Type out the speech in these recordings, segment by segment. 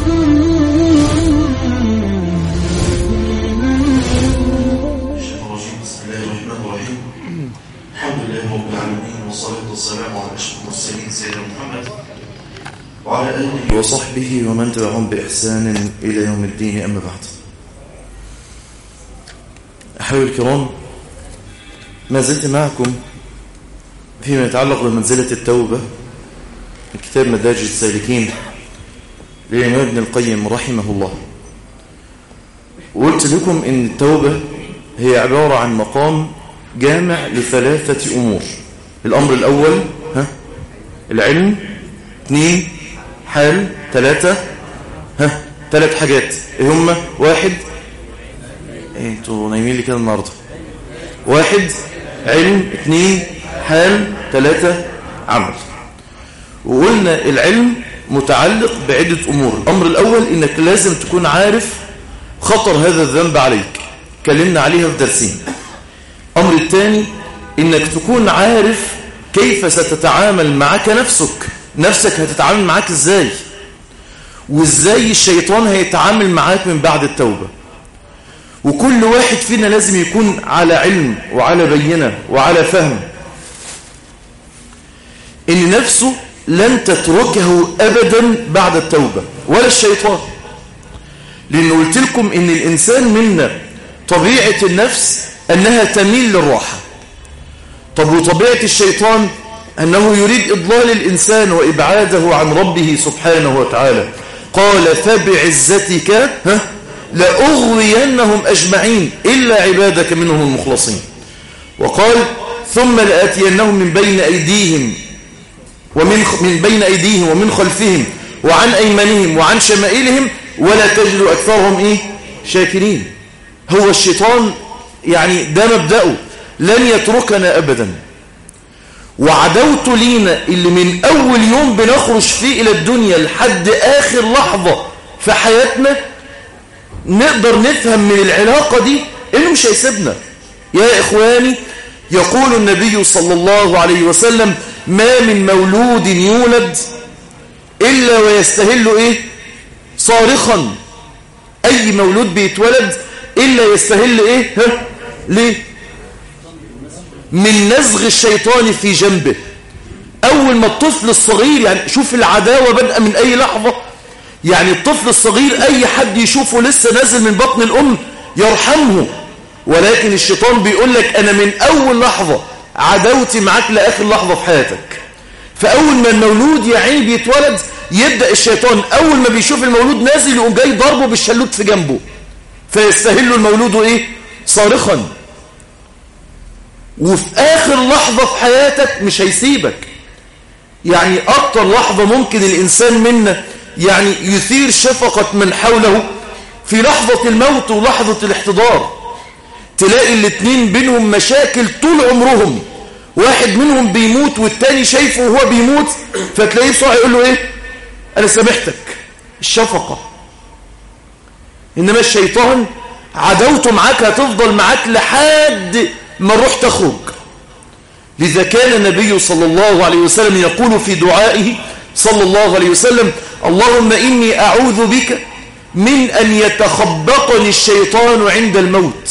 بسم الله الرحمن الرحيم الحمد لله رب العالمين والصلاة والسلام على أشرف المرسلين سيدنا محمد وعلى آله وصحبه ومن تبعهم بإحسان إلى يوم الدين أما بعد أحبابي الكرام ما زلت معكم فيما يتعلق بمنزلة التوبة من كتاب مدارج السالكين للإمام ابن القيم رحمه الله وقلت لكم إن التوبة هي عبارة عن مقام جامع لثلاثة أمور الأمر الأول ها العلم اثنين حال ثلاثة ها ثلاث حاجات ايه هما واحد ايه انتوا نايمين لي كده النهارده واحد علم اثنين حال ثلاثة عمل وقلنا العلم متعلق بعدة أمور الأمر الأول إنك لازم تكون عارف خطر هذا الذنب عليك اتكلمنا عليها في درسين الأمر الثاني إنك تكون عارف كيف ستتعامل معك نفسك نفسك هتتعامل معك إزاي وإزاي الشيطان هيتعامل معاك من بعد التوبة وكل واحد فينا لازم يكون على علم وعلى بينة وعلى فهم إن نفسه لن تتركه أبدا بعد التوبة ولا الشيطان لأن قلت لكم إن الإنسان منا طبيعة النفس أنها تميل للراحة طب وطبيعة الشيطان أنه يريد إضلال الإنسان وإبعاده عن ربه سبحانه وتعالى قال فبعزتك ها لأغوينهم أجمعين إلا عبادك منهم المخلصين وقال ثم لآتينهم من بين أيديهم ومن من بين أيديهم ومن خلفهم وعن أيمانهم وعن شمائلهم ولا تجد أكثرهم إيه شاكرين هو الشيطان يعني ده مبدأه لن يتركنا أبدا وعدوت لينا اللي من أول يوم بنخرج فيه إلى الدنيا لحد آخر لحظة في حياتنا نقدر نفهم من العلاقة دي إنه مش هيسيبنا يا إخواني يقول النبي صلى الله عليه وسلم ما من مولود يولد إلا ويستهل إيه صارخا أي مولود بيتولد إلا يستهل إيه ها؟ ليه من نزغ الشيطان في جنبه أول ما الطفل الصغير يعني شوف العداوة بدأ من أي لحظة يعني الطفل الصغير أي حد يشوفه لسه نازل من بطن الأم يرحمه ولكن الشيطان بيقول لك أنا من أول لحظة عداوتي معاك لآخر لحظة في حياتك فأول ما المولود يا عيني بيتولد يبدأ الشيطان أول ما بيشوف المولود نازل يقوم جاي ضربه بالشلوت في جنبه فيستهل المولود إيه صارخا وفي آخر لحظة في حياتك مش هيسيبك يعني أكتر لحظة ممكن الإنسان منا يعني يثير شفقة من حوله في لحظة الموت ولحظة الاحتضار تلاقي الاتنين بينهم مشاكل طول عمرهم واحد منهم بيموت والتاني شايفه وهو بيموت فتلاقيه بسرعة يقول له ايه انا سامحتك الشفقة انما الشيطان عدوته معاك هتفضل معاك لحد ما الروح تخرج لذا كان النبي صلى الله عليه وسلم يقول في دعائه صلى الله عليه وسلم اللهم إني أعوذ بك من أن يتخبطني الشيطان عند الموت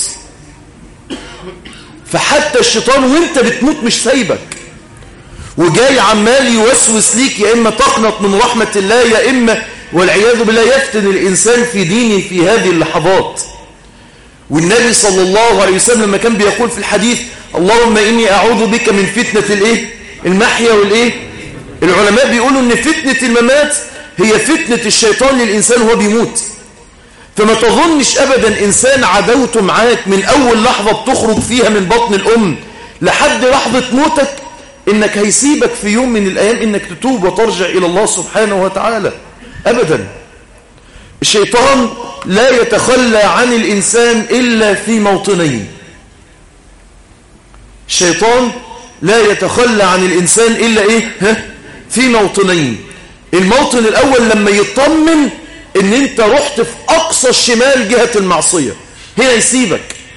فحتى الشيطان وانت بتموت مش سايبك وجاي عمال يوسوس ليك يا إما تقنط من رحمة الله يا إما والعياذ بالله يفتن الإنسان في دينه في هذه اللحظات والنبي صلى الله عليه وسلم لما كان بيقول في الحديث اللهم إني أعوذ بك من فتنة الإيه؟ المحيا والإيه؟ العلماء بيقولوا أن فتنة الممات هي فتنة الشيطان للإنسان وهو بيموت فما تظنش أبدا إنسان عدوته معاك من أول لحظة بتخرج فيها من بطن الأم لحد لحظة موتك إنك هيسيبك في يوم من الأيام إنك تتوب وترجع إلى الله سبحانه وتعالى أبدا الشيطان لا يتخلى عن الإنسان إلا في موطنين الشيطان لا يتخلى عن الإنسان إلا إيه ها؟ في موطنين الموطن الأول لما يطمن إن أنت رحت في أقصى الشمال جهة المعصية هنا يسيبك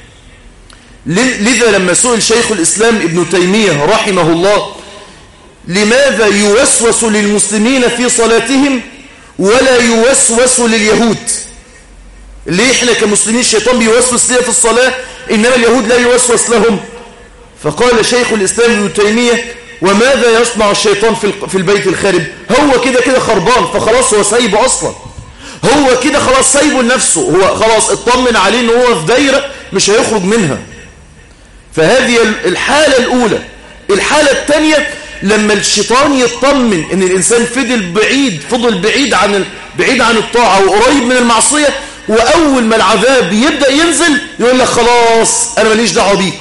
لذا لما سئل شيخ الإسلام ابن تيمية رحمه الله لماذا يوسوس للمسلمين في صلاتهم ولا يوسوس لليهود ليه احنا كمسلمين الشيطان بيوسوس ليه في الصلاة إنما اليهود لا يوسوس لهم فقال شيخ الإسلام ابن تيمية وماذا يصنع الشيطان في البيت الخارب هو كده كده خربان فخلاص هو سايبه أصلا هو كده خلاص سايبه لنفسه هو خلاص اطمن عليه ان هو في دايرة مش هيخرج منها فهذه الحالة الأولى الحالة الثانية لما الشيطان يطمن ان الإنسان فضل بعيد فضل بعيد عن بعيد عن الطاعة وقريب من المعصية وأول ما العذاب يبدأ ينزل يقول لك خلاص أنا ماليش دعوه بيك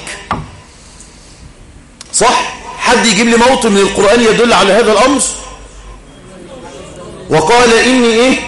صح حد يجيب لي موطن من القرآن يدل على هذا الأمر وقال إني إيه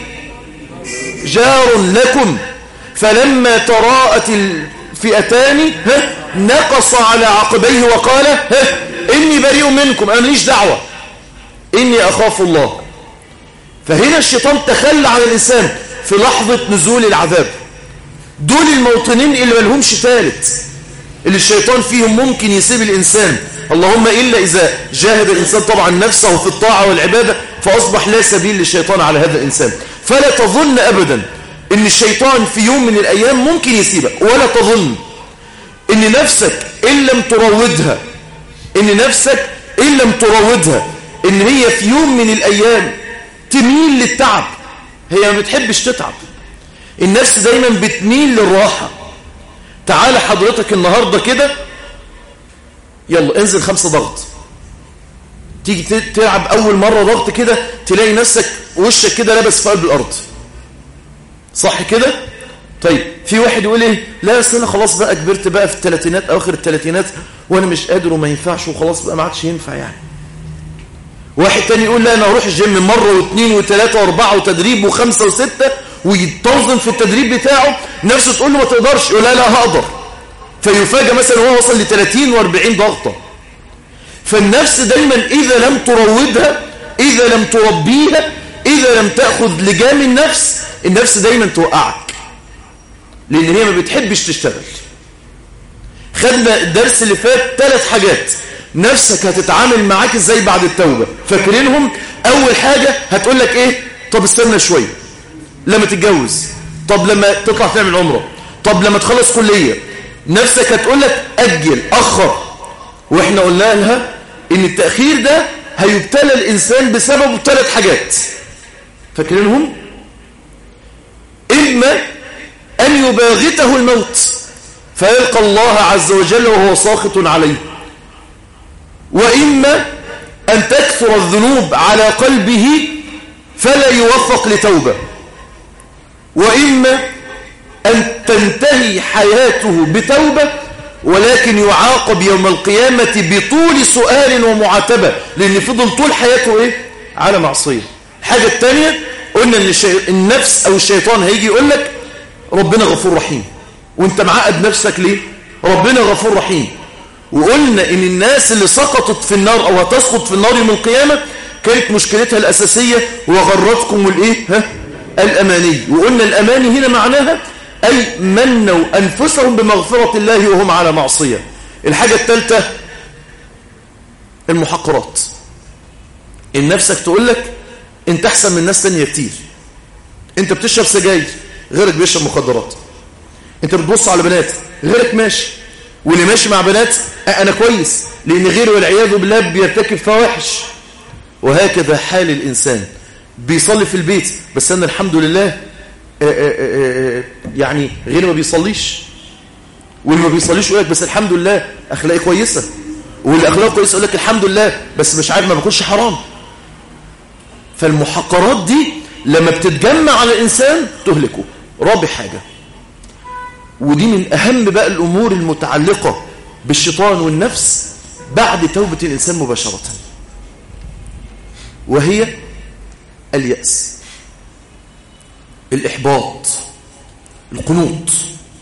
جار لكم فلما تراءت الفئتان نقص على عقبيه وقال إني بريء منكم أنا ماليش دعوة إني أخاف الله فهنا الشيطان تخلى عن الإنسان في لحظة نزول العذاب دول الموطنين اللي ملهمش ثالث اللي الشيطان فيهم ممكن يسيب الإنسان اللهم إلا إذا جاهد الإنسان طبعا نفسه في الطاعة والعبادة فأصبح لا سبيل للشيطان على هذا الإنسان فلا تظن أبدا إن الشيطان في يوم من الأيام ممكن يسيبك ولا تظن إن نفسك إن لم تروضها إن نفسك إن لم تروضها إن هي في يوم من الأيام تميل للتعب هي ما بتحبش تتعب النفس دايما بتميل للراحة تعال حضرتك النهاردة كده يلا انزل خمسة ضغط تيجي تلعب أول مرة ضغط كده تلاقي نفسك وشك كده لابس في قلب الأرض صح كده طيب في واحد يقول ايه لا اصل انا خلاص بقى كبرت بقى في الثلاثينات اواخر الثلاثينات وانا مش قادر وما ينفعش وخلاص بقى ما عادش ينفع يعني واحد تاني يقول لا انا اروح الجيم مره واثنين وثلاثه واربعه وتدريب وخمسه وسته ويتنظم في التدريب بتاعه نفسه تقول له ما تقدرش يقول لا لا هقدر فيفاجئ مثلا وهو وصل ل 30 و40 ضغطه فالنفس دايما اذا لم تروضها اذا لم تربيها اذا لم تاخذ لجام النفس النفس دايما توقعك لان هي ما بتحبش تشتغل خدنا الدرس اللي فات ثلاث حاجات نفسك هتتعامل معاك ازاي بعد التوبة فاكرينهم اول حاجة هتقول لك ايه طب استنى شوية لما تتجوز طب لما تطلع تعمل عمره طب لما تخلص كلية نفسك هتقول لك اجل اخر واحنا قلنا لها ان التأخير ده هيبتلى الانسان بسبب ثلاث حاجات فاكرينهم اما ان يباغته الموت فيلقى الله عز وجل وهو ساخط عليه وإما أن تكثر الذنوب على قلبه فلا يوفق لتوبة وإما أن تنتهي حياته بتوبة ولكن يعاقب يوم القيامة بطول سؤال ومعاتبة لأن فضل طول حياته إيه؟ على معصية الحاجة الثانية قلنا أن النفس أو الشيطان هيجي يقول لك ربنا غفور رحيم وانت معقد نفسك ليه ربنا غفور رحيم وقلنا ان الناس اللي سقطت في النار او هتسقط في النار يوم القيامة كانت مشكلتها الأساسية وغرتكم الايه ها الأماني وقلنا الأماني هنا معناها أي منوا أنفسهم بمغفرة الله وهم على معصية الحاجة الثالثة المحقرات إن نفسك تقول لك انت أحسن من ناس تانية كتير انت بتشرب سجاير غيرك بيشرب مخدرات انت بتبص على بنات غيرك ماشي واللي ماشي مع بنات أنا كويس لأن غيره والعياذ بالله بيرتكب فواحش وهكذا حال الإنسان بيصلي في البيت بس أنا الحمد لله آآ آآ يعني غير ما بيصليش واللي ما بيصليش يقول لك بس الحمد لله أخلاقي كويسة واللي أخلاقه كويسة يقول لك الحمد لله بس مش عارف ما باكلش حرام فالمحقرات دي لما بتتجمع على الإنسان تهلكه رابع حاجة ودي من أهم بقى الأمور المتعلقة بالشيطان والنفس بعد توبة الإنسان مباشرة وهي اليأس الإحباط القنوط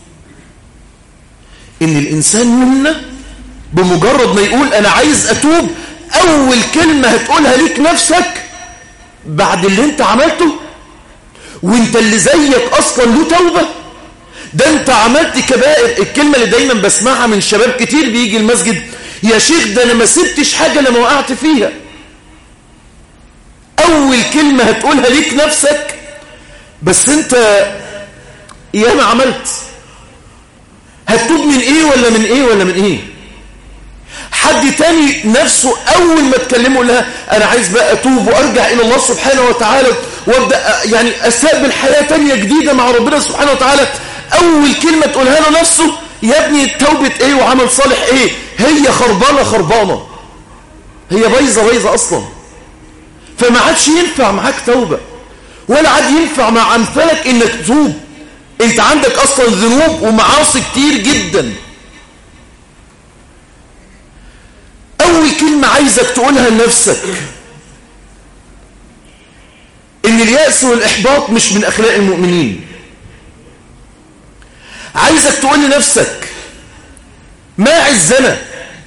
إن الإنسان منا بمجرد ما يقول أنا عايز أتوب أول كلمة هتقولها ليك نفسك بعد اللي انت عملته وانت اللي زيك أصلا له توبة ده انت عملت كبائر الكلمة اللي دايما بسمعها من شباب كتير بيجي المسجد يا شيخ ده انا ما سبتش حاجة لما وقعت فيها أول كلمة هتقولها ليك نفسك بس أنت يا ما عملت هتتوب من إيه ولا من إيه ولا من إيه حد تاني نفسه أول ما تكلمه لها أنا عايز بقى أتوب وأرجع إلى الله سبحانه وتعالى وأبدأ يعني أستقبل حياة تانية جديدة مع ربنا سبحانه وتعالى أول كلمة تقولها له نفسه يا ابني توبة إيه وعمل صالح إيه هي خربانة خربانة هي بايظة بايظة أصلا فما عادش ينفع معاك توبة ولا عاد ينفع مع أمثالك إنك تتوب أنت عندك أصلا ذنوب ومعاصي كتير جداً أول كلمة عايزك تقولها لنفسك إن اليأس والإحباط مش من أخلاق المؤمنين عايزك تقول لنفسك ما عزنا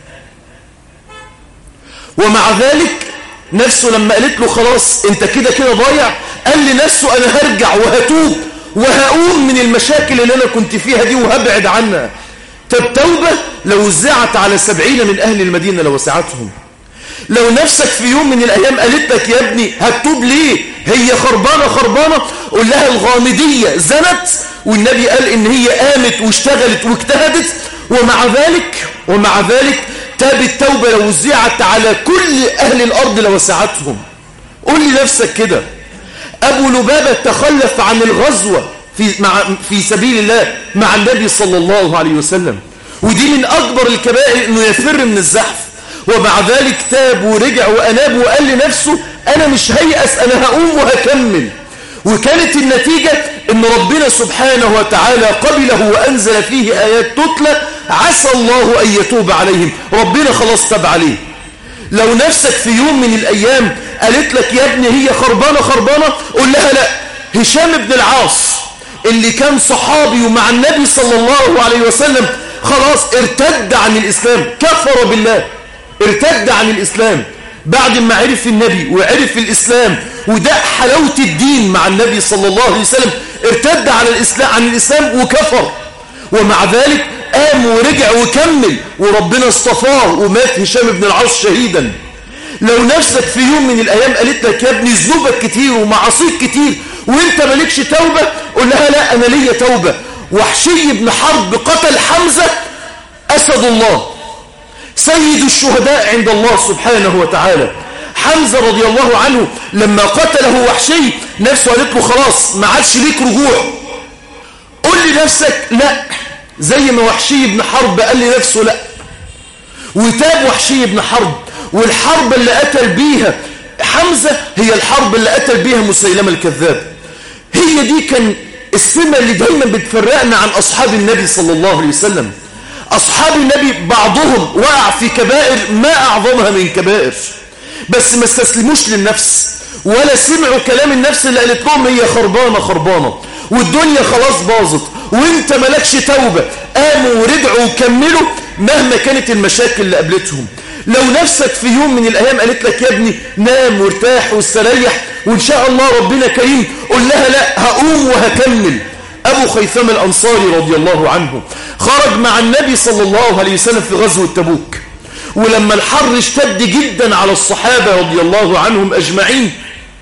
ومع ذلك نفسه لما قالت له خلاص انت كده كده ضايع قال لنفسه انا هرجع وهتوب وهقوم من المشاكل اللي انا كنت فيها دي وهبعد عنها طب توبة لو وزعت على سبعين من أهل المدينة لوسعتهم لو نفسك في يوم من الأيام قالت لك يا ابني هتوب ليه هي خربانة خربانة قول لها الغامدية زنت والنبي قال إن هي قامت واشتغلت واجتهدت ومع ذلك ومع ذلك تاب التوبة لو وزعت على كل أهل الأرض لوسعتهم قول لنفسك كده أبو لبابة تخلف عن الغزوة في, مع في سبيل الله مع النبي صلى الله عليه وسلم ودي من أكبر الكبائر أنه يفر من الزحف ومع ذلك تاب ورجع وأناب وقال لنفسه أنا مش هيأس أنا هقوم وهكمل وكانت النتيجة أن ربنا سبحانه وتعالى قبله وأنزل فيه آيات تتلى عسى الله أن يتوب عليهم ربنا خلاص تاب عليه لو نفسك في يوم من الأيام قالت لك يا ابني هي خربانة خربانة قول لها لا هشام بن العاص اللي كان صحابي ومع النبي صلى الله عليه وسلم خلاص ارتد عن الإسلام كفر بالله ارتد عن الإسلام بعد ما عرف النبي وعرف الإسلام وده حلاوة الدين مع النبي صلى الله عليه وسلم ارتد عن الإسلام, عن الإسلام وكفر ومع ذلك قام ورجع وكمل وربنا اصطفاه ومات هشام بن العاص شهيدا لو نفسك في يوم من الأيام قالت لك يا ابني ذنوبك كتير ومعاصيك كتير وانت مالكش توبة قول لها لا أنا ليا توبة وحشي بن حرب قتل حمزة أسد الله سيد الشهداء عند الله سبحانه وتعالى حمزة رضي الله عنه لما قتله وحشي نفسه قالت له خلاص ما عادش ليك رجوع قل لنفسك لا زي ما وحشي بن حرب قال لنفسه لا وتاب وحشي بن حرب والحرب اللي قتل بيها حمزة هي الحرب اللي قتل بيها مسيلمة الكذاب هي دي كان السمة اللي دايما بتفرقنا عن أصحاب النبي صلى الله عليه وسلم أصحاب النبي بعضهم وقع في كبائر ما أعظمها من كبائر بس ما استسلموش للنفس ولا سمعوا كلام النفس اللي قالت لهم هي خربانة خربانة والدنيا خلاص باظت وانت مالكش توبة قاموا ورجعوا وكملوا مهما كانت المشاكل اللي قابلتهم لو نفسك في يوم من الأيام قالت لك يا ابني نام وارتاح واستريح وإن شاء الله ربنا كريم قل لها لا هقوم وهكمل أبو خيثم الأنصاري رضي الله عنه خرج مع النبي صلى الله عليه وسلم في غزوة تبوك ولما الحر اشتد جدا على الصحابة رضي الله عنهم أجمعين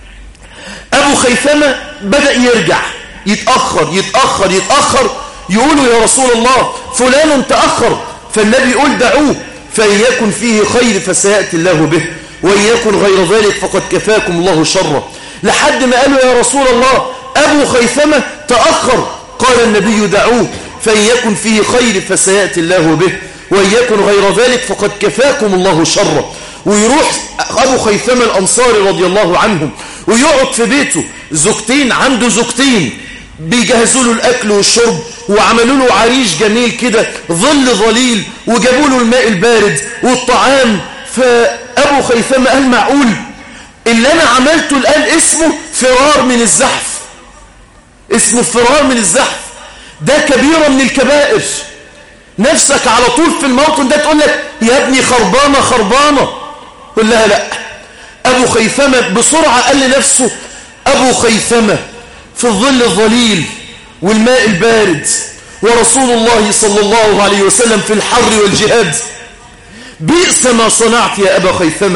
أبو خيثمة بدأ يرجع يتأخر يتأخر يتأخر يقولوا يا رسول الله فلان تأخر فالنبي يقول دعوه فإن يكن فيه خير فسيأتي الله به وإن يكن غير ذلك فقد كفاكم الله شره لحد ما قالوا يا رسول الله أبو خيثمة تأخر قال النبي دعوه فإن يكن فيه خير فسيأتي الله به وإن يكن غير ذلك فقد كفاكم الله شره ويروح أبو خيثمة الأنصاري رضي الله عنهم ويقعد في بيته زوجتين عنده زوجتين بيجهزوا له الأكل والشرب وعملوا له عريش جميل كده ظل ظليل وجابوا له الماء البارد والطعام فأبو خيثمة قال معقول اللي أنا عملته الآن اسمه فرار من الزحف اسمه فرار من الزحف ده كبيرة من الكبائر نفسك على طول في الموطن ده تقول لك يا ابني خربانة خربانة قل لها لا أبو خيثمة بسرعة قال لنفسه أبو خيثمة في الظل الظليل والماء البارد ورسول الله صلى الله عليه وسلم في الحر والجهاد بئس ما صنعت يا أبا خيثمة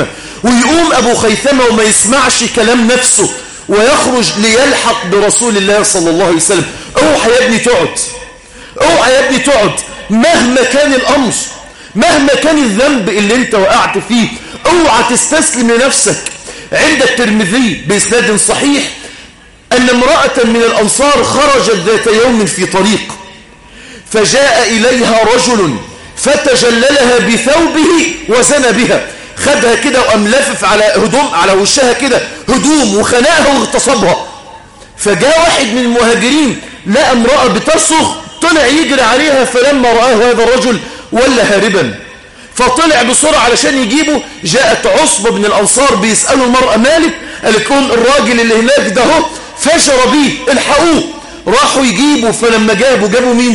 ويقوم أبو خيثمة وما يسمعش كلام نفسه ويخرج ليلحق برسول الله صلى الله عليه وسلم اوعى يا ابني تقعد اوعى يا ابني تقعد مهما كان الأمر مهما كان الذنب اللي انت وقعت فيه اوعى تستسلم لنفسك عند الترمذي بإسناد صحيح أن امرأة من الأنصار خرجت ذات يوم في طريق فجاء إليها رجل فتجللها بثوبه وزنى بها خدها كده وقام لفف على هدوم على وشها كده هدوم وخنقها واغتصبها فجاء واحد من المهاجرين لقى امرأة بتصرخ طلع يجري عليها فلما رآه هذا الرجل ولا هاربا فطلع بسرعة علشان يجيبه جاءت عصبة من الأنصار بيسألوا المرأة مالك قالت لهم الراجل اللي هناك ده هو فجر بيه الحقوه راحوا يجيبوا فلما جابوا جابوا مين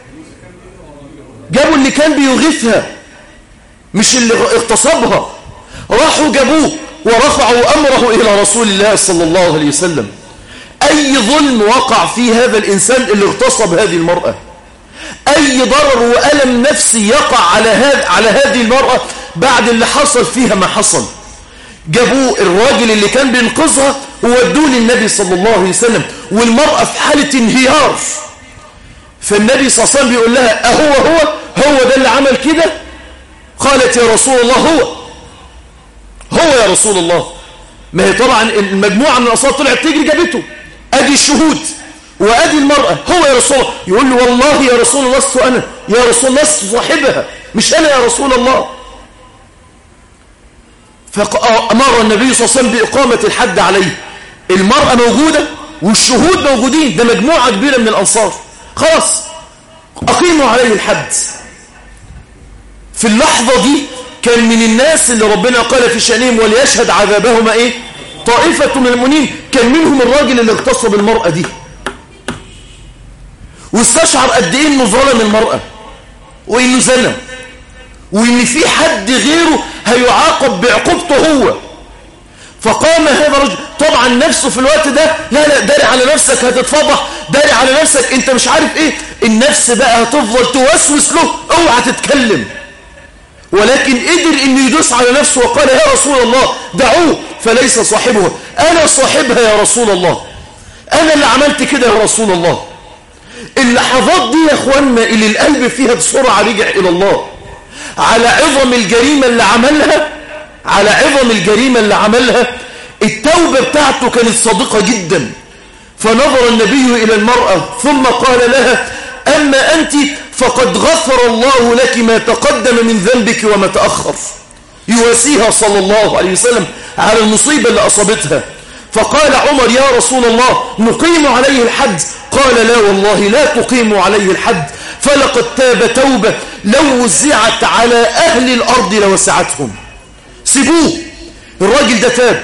جابوا اللي كان بيغيثها مش اللي اغتصبها راحوا جابوه ورفعوا أمره إلى رسول الله صلى الله عليه وسلم أي ظلم وقع في هذا الإنسان اللي اغتصب هذه المرأة أي ضرر وألم نفسي يقع على, هذ على هذه المرأة بعد اللي حصل فيها ما حصل جابوه الراجل اللي كان بينقذها وودوه للنبي صلى الله عليه وسلم والمرأة في حالة انهيار فالنبي صلى الله عليه وسلم بيقول لها أهو هو هو ده اللي عمل كده قالت يا رسول الله هو هو يا رسول الله ما هي طبعا المجموعة من الأصوات طلعت تجري جابته أدي الشهود وأدي المرأة هو يا رسول الله يقول له والله يا رسول الله لست أنا يا رسول الله لست صاحبها مش أنا يا رسول الله فأمر النبي صلى الله عليه وسلم بإقامة الحد عليه المرأة موجودة والشهود موجودين ده مجموعة كبيرة من الأنصار خلاص أقيموا عليه الحد في اللحظة دي كان من الناس اللي ربنا قال في شأنهم وليشهد عذابهما إيه طائفة من المؤمنين كان منهم الراجل اللي اغتصب المرأة دي واستشعر قد إيه إنه ظلم المرأة وإنه زنى وإن في حد غيره هيعاقب بعقوبته هو فقام هذا الرجل طبعا نفسه في الوقت ده لا لا داري على نفسك هتتفضح داري على نفسك انت مش عارف ايه النفس بقى هتفضل توسوس له اوعى تتكلم ولكن قدر انه يدوس على نفسه وقال يا رسول الله دعوه فليس صاحبها انا صاحبها يا رسول الله انا اللي عملت كده يا رسول الله اللحظات دي يا اخوانا اللي القلب فيها بسرعة رجع الى الله على عظم الجريمة اللي عملها على عظم الجريمة اللي عملها التوبة بتاعته كانت صادقة جدا فنظر النبي إلى المرأة ثم قال لها أما أنت فقد غفر الله لك ما تقدم من ذنبك وما تأخر يواسيها صلى الله عليه وسلم على المصيبة اللي أصابتها فقال عمر يا رسول الله نقيم عليه الحد قال لا والله لا تقيم عليه الحد فلقد تاب توبة لو وزعت على أهل الأرض لوسعتهم سيبوه الراجل ده تاب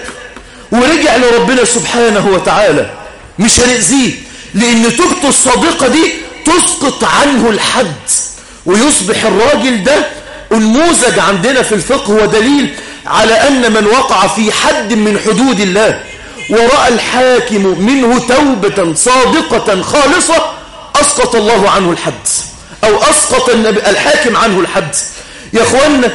ورجع لربنا سبحانه وتعالى مش هنأذيه لأن توبته الصادقة دي تسقط عنه الحد ويصبح الراجل ده النموذج عندنا في الفقه ودليل على أن من وقع في حد من حدود الله ورأى الحاكم منه توبة صادقة خالصة أسقط الله عنه الحد أو أسقط الحاكم عنه الحد يا أخوانا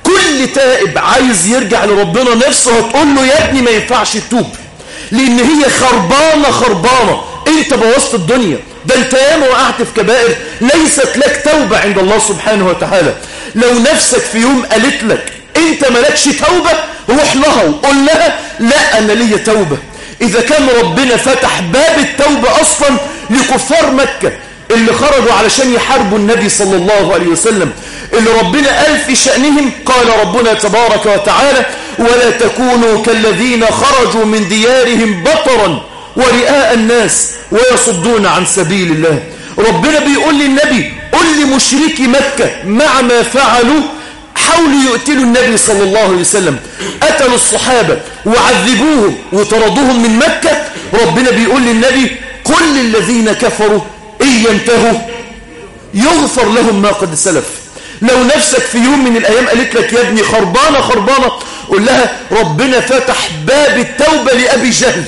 كل تائب عايز يرجع لربنا نفسه هتقول له يا ابني ما ينفعش تتوب لأن هي خربانة خربانة انت بوظت الدنيا ده انت ياما وقعت في كبائر ليست لك توبة عند الله سبحانه وتعالى لو نفسك في يوم قالت لك انت مالكش توبة روح لها وقول لها لا انا ليا توبة اذا كان ربنا فتح باب التوبة اصلا لكفار مكة اللي خرجوا علشان يحاربوا النبي صلى الله عليه وسلم اللي ربنا قال في شأنهم قال ربنا تبارك وتعالى ولا تكونوا كالذين خرجوا من ديارهم بطرا ورئاء الناس ويصدون عن سبيل الله ربنا بيقول للنبي قل لمشركي مكة مع ما فعلوا حاولوا يقتلوا النبي صلى الله عليه وسلم قتلوا الصحابة وعذبوهم وطردوهم من مكة ربنا بيقول للنبي كل الذين كفروا إن ينتهوا يغفر لهم ما قد سلف لو نفسك في يوم من الأيام قالت لك يا ابني خربانة خربانة قول لها ربنا فتح باب التوبة لأبي جهل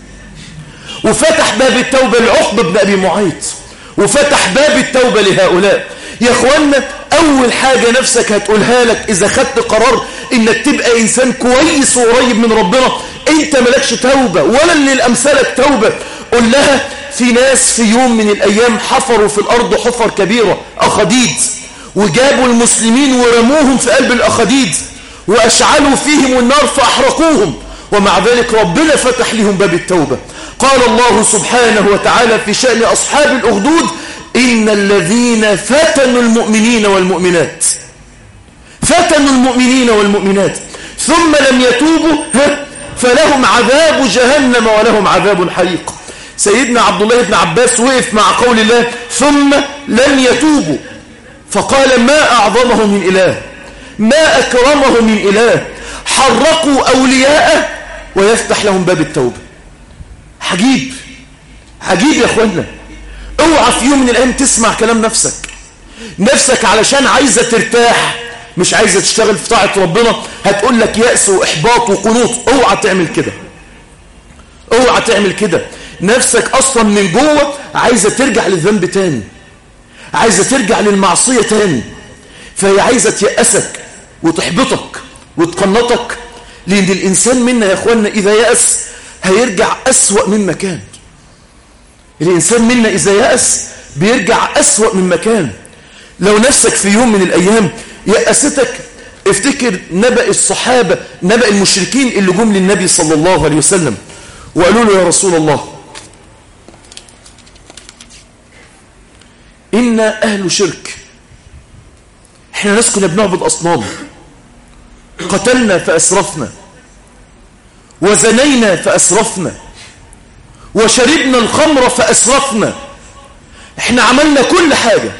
وفتح باب التوبة لعقبة بن أبي معيط وفتح باب التوبة لهؤلاء يا أخوانا أول حاجة نفسك هتقولها لك إذا خدت قرار انك تبقى انسان كويس وقريب من ربنا انت ملكش توبة ولا اللي الامثالك توبة قل لها في ناس في يوم من الايام حفروا في الارض حفر كبيرة اخديد وجابوا المسلمين ورموهم في قلب الاخديد واشعلوا فيهم النار فاحرقوهم ومع ذلك ربنا فتح لهم باب التوبة قال الله سبحانه وتعالى في شأن أصحاب الأخدود إن الذين فتنوا المؤمنين والمؤمنات فتنوا المؤمنين والمؤمنات ثم لم يتوبوا فلهم عذاب جهنم ولهم عذاب حريق سيدنا عبد الله بن عباس وقف مع قول الله ثم لم يتوبوا فقال ما أعظمه من إله ما أكرمه من إله حرقوا أولياءه ويفتح لهم باب التوبة عجيب عجيب يا أخوانا اوعى في يوم من الأيام تسمع كلام نفسك نفسك علشان عايزة ترتاح مش عايزة تشتغل في طاعة ربنا هتقول لك يأس وإحباط وقنوط اوعى تعمل كده اوعى تعمل كده نفسك أصلا من جوه عايزة ترجع للذنب تاني عايزة ترجع للمعصية تاني فهي عايزة تيأسك وتحبطك وتقنطك لأن الإنسان منا يا أخوانا إذا يأس هيرجع أسوأ من مكان الإنسان منا إذا يأس بيرجع أسوأ من مكان لو نفسك في يوم من الأيام يأستك افتكر نبأ الصحابة نبأ المشركين اللي جم للنبي صلى الله عليه وسلم وقالوا له يا رسول الله إنا أهل شرك احنا ناس كنا بنعبد أصنام قتلنا فأسرفنا وزنينا فأسرفنا وشربنا الخمر فأسرفنا احنا عملنا كل حاجة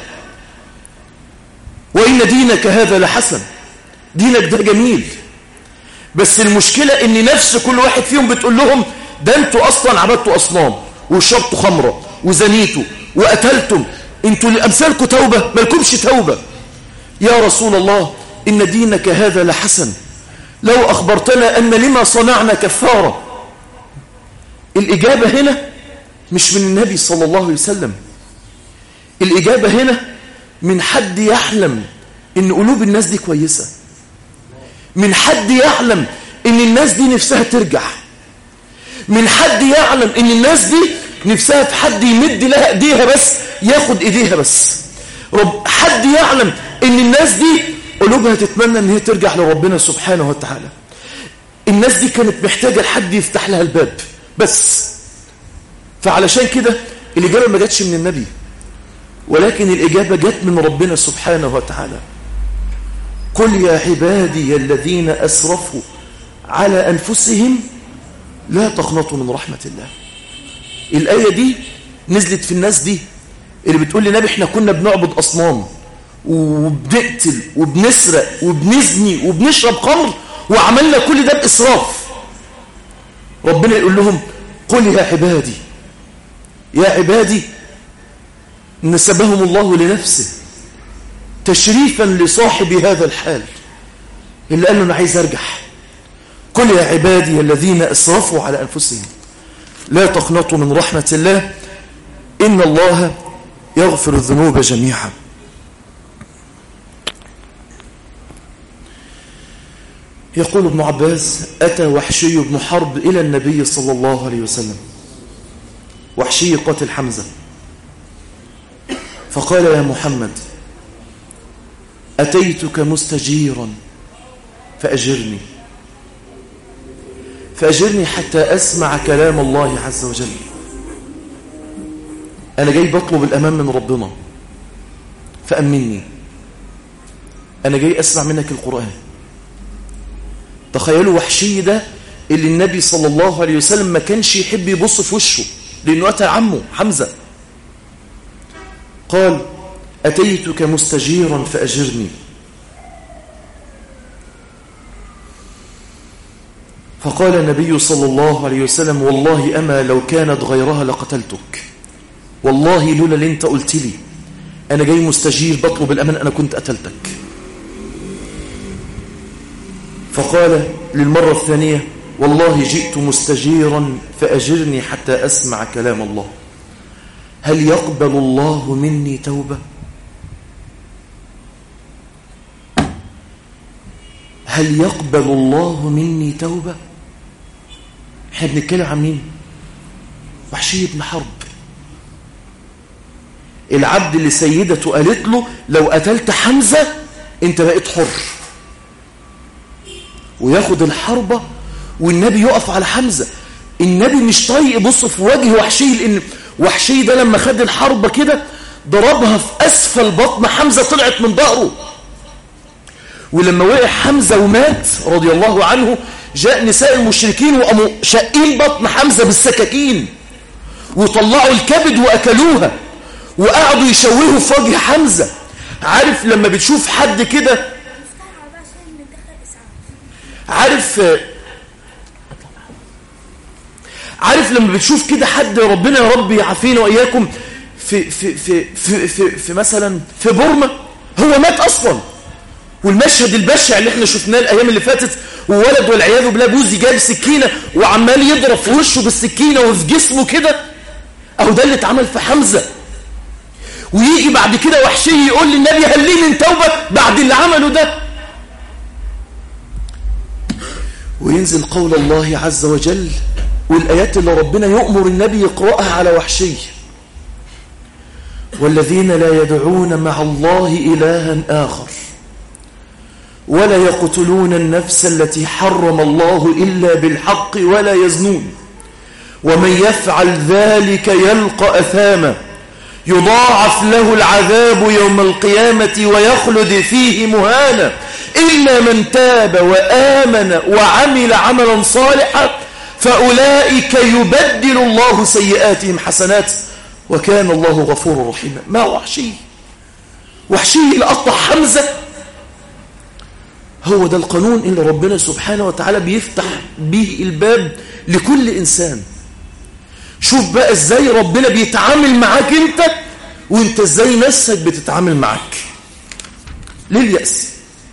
وإن دينك هذا لحسن دينك ده جميل بس المشكلة ان نفس كل واحد فيهم بتقول لهم ده انتوا اصلا عبدتوا اصنام وشربتوا خمرة وزنيتوا وقتلتم انتوا لأمثالكم توبة مالكمش توبة يا رسول الله إن دينك هذا لحسن لو أخبرتنا أن لما صنعنا كفارة الإجابة هنا مش من النبي صلى الله عليه وسلم الإجابة هنا من حد يحلم إن قلوب الناس دي كويسة من حد يعلم إن الناس دي نفسها ترجع من حد يعلم إن الناس دي نفسها في حد يمد لها ايديها بس ياخد ايديها بس رب حد يعلم ان الناس دي قلوبها تتمنى ان هي ترجع لربنا سبحانه وتعالى الناس دي كانت محتاجة لحد يفتح لها الباب بس فعلشان كده الإجابة ما جاتش من النبي ولكن الإجابة جت من ربنا سبحانه وتعالى قل يا عبادي الذين أسرفوا على أنفسهم لا تقنطوا من رحمة الله الآية دي نزلت في الناس دي اللي بتقول لنبي احنا كنا بنعبد أصنام وبنقتل وبنسرق وبنزني وبنشرب خمر وعملنا كل ده بإسراف ربنا يقول لهم قل يا عبادي يا عبادي نسبهم الله لنفسه تشريفا لصاحب هذا الحال اللي قال له أنا عايز أرجع قل يا عبادي الذين أسرفوا على أنفسهم لا تقنطوا من رحمة الله إن الله يغفر الذنوب جميعا يقول ابن عباس أتى وحشي بن حرب إلى النبي صلى الله عليه وسلم وحشي قاتل حمزة فقال يا محمد أتيتك مستجيرا فأجرني فأجرني حتى أسمع كلام الله عز وجل أنا جاي بطلب الأمان من ربنا فأمني أنا جاي أسمع منك القرآن تخيلوا وحشي ده اللي النبي صلى الله عليه وسلم ما كانش يحب يبص في وشه لأنه أتى عمه حمزة قال أتيتك مستجيرا فأجرني فقال النبي صلى الله عليه وسلم والله أما لو كانت غيرها لقتلتك والله لولا اللي انت قلت لي أنا جاي مستجير بطلب الأمان أنا كنت قتلتك فقال للمرة الثانية والله جئت مستجيرا فأجرني حتى أسمع كلام الله هل يقبل الله مني توبة هل يقبل الله مني توبة احنا بنتكلم عن مين وحشي بن حرب العبد اللي سيدته قالت له لو قتلت حمزة انت بقيت حر وياخد الحربة والنبي يقف على حمزة النبي مش طايق يبص في وجه وحشي لان وحشي ده لما خد الحربة كده ضربها في اسفل بطن حمزة طلعت من ظهره ولما وقع حمزة ومات رضي الله عنه جاء نساء المشركين وقاموا شقين بطن حمزة بالسكاكين وطلعوا الكبد وأكلوها وقعدوا يشوهوا في وجه حمزة عارف لما بتشوف حد كده عارف عارف لما بتشوف كده حد ربنا يا رب يعافينا وإياكم في, في, في, في, في, في مثلا في بورما هو مات أصلا والمشهد البشع اللي احنا شفناه الأيام اللي فاتت وولد والعياذ بالله بوزي جاب سكينة وعمال يضرب في وشه بالسكينة وفي جسمه كده أهو ده اللي اتعمل في حمزة ويجي بعد كده وحشي يقول للنبي هل لي من توبة بعد اللي عمله ده وينزل قول الله عز وجل والآيات اللي ربنا يؤمر النبي يقرأها على وحشي والذين لا يدعون مع الله إلها آخر ولا يقتلون النفس التي حرم الله إلا بالحق ولا يزنون ومن يفعل ذلك يلقى أثاما يضاعف له العذاب يوم القيامة ويخلد فيه مهانا إلا من تاب وآمن وعمل عملا صالحا فأولئك يبدل الله سيئاتهم حسنات وكان الله غفور رحيما ما وحشي وحشي لأطلع حمزة هو ده القانون اللي ربنا سبحانه وتعالى بيفتح به الباب لكل إنسان شوف بقى ازاي ربنا بيتعامل معاك انت وانت ازاي نفسك بتتعامل معاك لليأس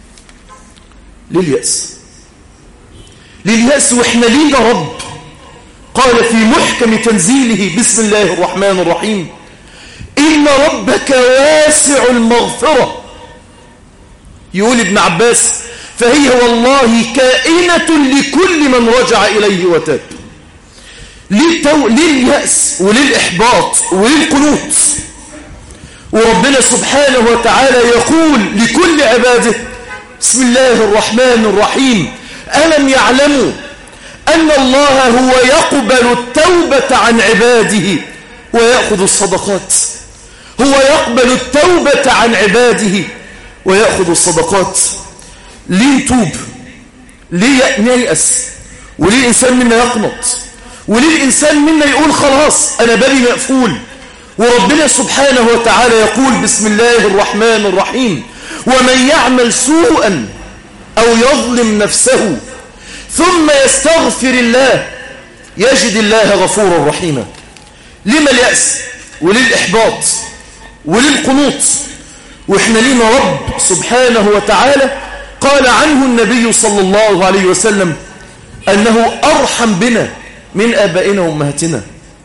لليأس لليأس واحنا لينا رب قال في محكم تنزيله بسم الله الرحمن الرحيم إن ربك واسع المغفرة يقول ابن عباس فهي والله كائنة لكل من رجع إليه وتاب للتو... لليأس وللإحباط وللقنوط وربنا سبحانه وتعالى يقول لكل عباده بسم الله الرحمن الرحيم ألم يعلموا أن الله هو يقبل التوبة عن عباده ويأخذ الصدقات هو يقبل التوبة عن عباده ويأخذ الصدقات ليه يتوب ليه ييأس وليه الإنسان منا يقنط وليه الإنسان منا يقول خلاص أنا بالي مقفول وربنا سبحانه وتعالى يقول بسم الله الرحمن الرحيم ومن يعمل سوءا أو يظلم نفسه ثم يستغفر الله يجد الله غفورا رحيما لما اليأس وللإحباط وللقنوط وإحنا لينا رب سبحانه وتعالى قال عنه النبي صلى الله عليه وسلم أنه أرحم بنا من آبائنا وأمهاتنا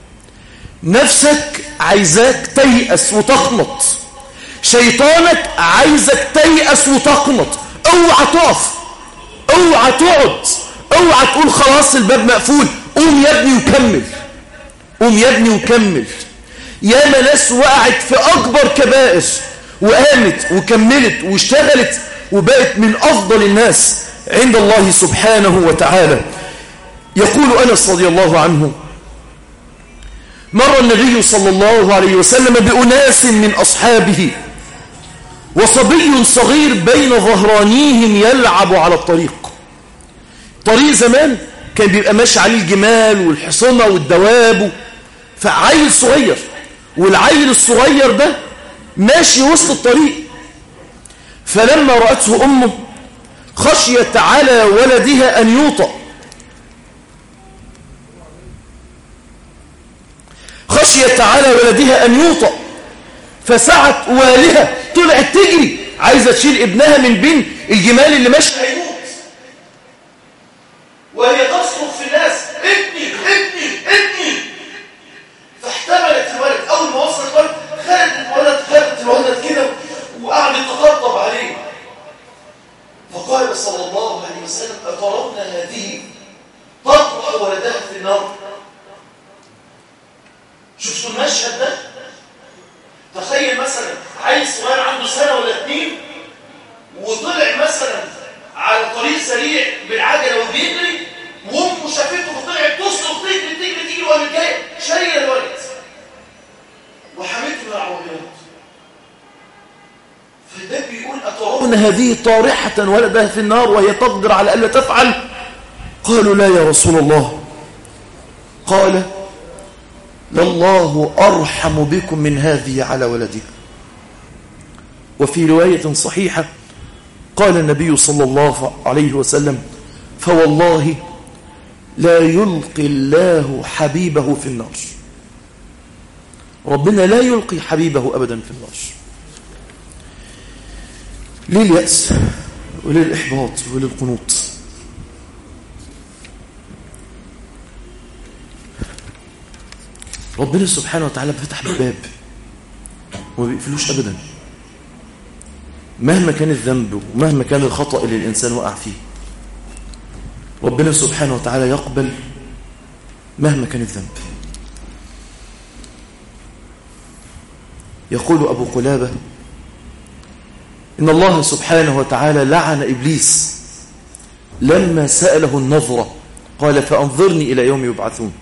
نفسك عايزاك تيأس وتقنط شيطانك عايزك تيأس وتقنط اوعى تقف اوعى تقعد اوعى تقول خلاص الباب مقفول قوم يا ابني وكمل قوم يا ابني وكمل ياما ناس وقعت في اكبر كبائر وقامت وكملت واشتغلت وبقت من افضل الناس عند الله سبحانه وتعالى يقول انس رضي الله عنه مر النبي صلى الله عليه وسلم بأناس من أصحابه وصبي صغير بين ظهرانيهم يلعب على الطريق طريق زمان كان بيبقى ماشي عليه الجمال والحصنة والدواب فعيل صغير والعيل الصغير ده ماشي وسط الطريق فلما رأته أمه خشيت على ولدها أن يوطأ خشيت على ولدها أن يوطأ فسعت والها طلعت تجري عايزة تشيل ابنها من بين الجمال اللي ماشي هيموت وهي تصرخ في الناس ابني ابني ابني فاحتملت الولد أول ما وصلت الولد خدت الولد خدت الولد كده وقعدت تطبطب عليه فقال صلى الله عليه تخيل مثلا عيل صغير عنده سنة ولا اتنين وطلع مثلا على طريق سريع بالعجلة وبيجري وامه شافته وطلعت تصرخ تجري تجري تجري وقامت جايه شايله الولد وحملته من العربيات فده بيقول أترون هذه طارحة ولدها في النار وهي تقدر على ألا تفعل قالوا لا يا رسول الله قال لله أرحم بكم من هذه على ولدها وفي رواية صحيحة قال النبي صلى الله عليه وسلم فوالله لا يلقي الله حبيبه في النار ربنا لا يلقي حبيبه أبدا في النار ليه اليأس وليه الإحباط وليه القنوط ربنا سبحانه وتعالى فتح الباب وما بيقفلوش أبدا مهما كان الذنب ومهما كان الخطأ اللي الإنسان وقع فيه ربنا سبحانه وتعالى يقبل مهما كان الذنب يقول أبو قلابة إن الله سبحانه وتعالى لعن إبليس لما سأله النظرة قال فأنظرني إلى يوم يبعثون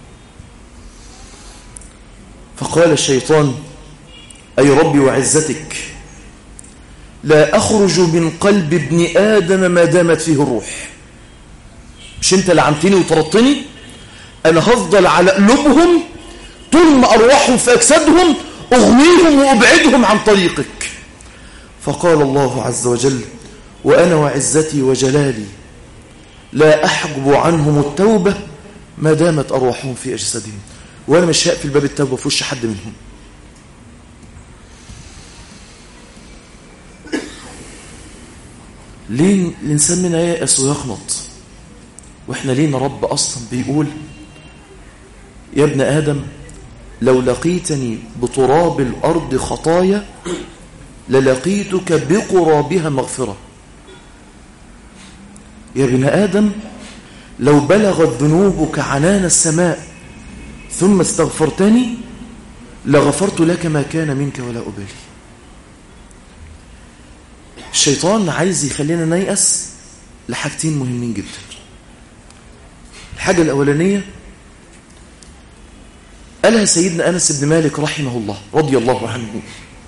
فقال الشيطان أي ربي وعزتك لا أخرج من قلب ابن آدم ما دامت فيه الروح مش أنت لعنتني وطردتني أنا هفضل على قلوبهم طول ما أرواحهم في أجسادهم أغنيهم وأبعدهم عن طريقك فقال الله عز وجل وأنا وعزتي وجلالي لا أحجب عنهم التوبة ما دامت أرواحهم في أجسادهم وأنا مش هقفل باب التوبة في وش حد منهم ليه الإنسان منا ييأس ويخنط وإحنا لينا رب أصلا بيقول يا ابن آدم لو لقيتني بتراب الأرض خطايا للقيتك بقرابها مغفرة يا ابن آدم لو بلغت ذنوبك عنان السماء ثم استغفرتني لغفرت لك ما كان منك ولا أبالي الشيطان عايز يخلينا نيأس لحاجتين مهمين جدا الحاجة الأولانية قالها سيدنا أنس بن مالك رحمه الله رضي الله عنه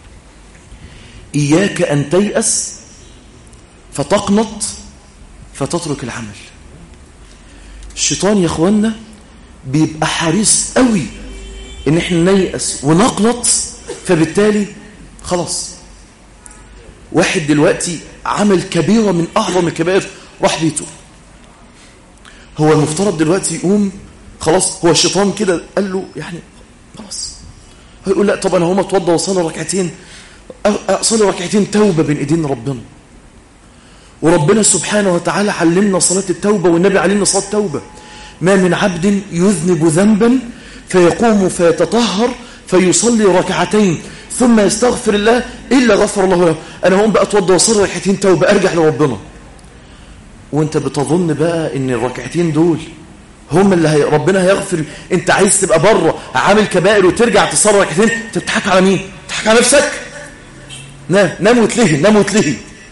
إياك أن تيأس فتقنط فتترك العمل الشيطان يا أخوانا بيبقى حريص قوي ان احنا نيأس ونقنط فبالتالي خلاص واحد دلوقتي عمل كبيرة من أعظم الكبائر راح بيته هو المفترض دلوقتي يقوم خلاص هو الشيطان كده قال له يعني خلاص هيقول لا طب انا هو اتوضى وصلي ركعتين اصلي ركعتين توبه بين ايدين ربنا وربنا سبحانه وتعالى علمنا صلاه التوبه والنبي علمنا صلاه التوبه ما من عبد يذنب ذنبا فيقوم فيتطهر فيصلي ركعتين ثم يستغفر الله إلا غفر الله له أنا هقوم بقى أتوضى وأصلي ركعتين توبة أرجع لربنا وانت بتظن بقى ان الركعتين دول هم اللي هي ربنا هيغفر انت عايز تبقى بره عامل كبائر وترجع تصلي ركعتين انت بتضحك على مين بتضحك على نفسك نام نام وتلهي نام وتلهي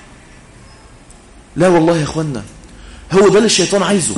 لا والله يا اخوانا هو ده اللي الشيطان عايزه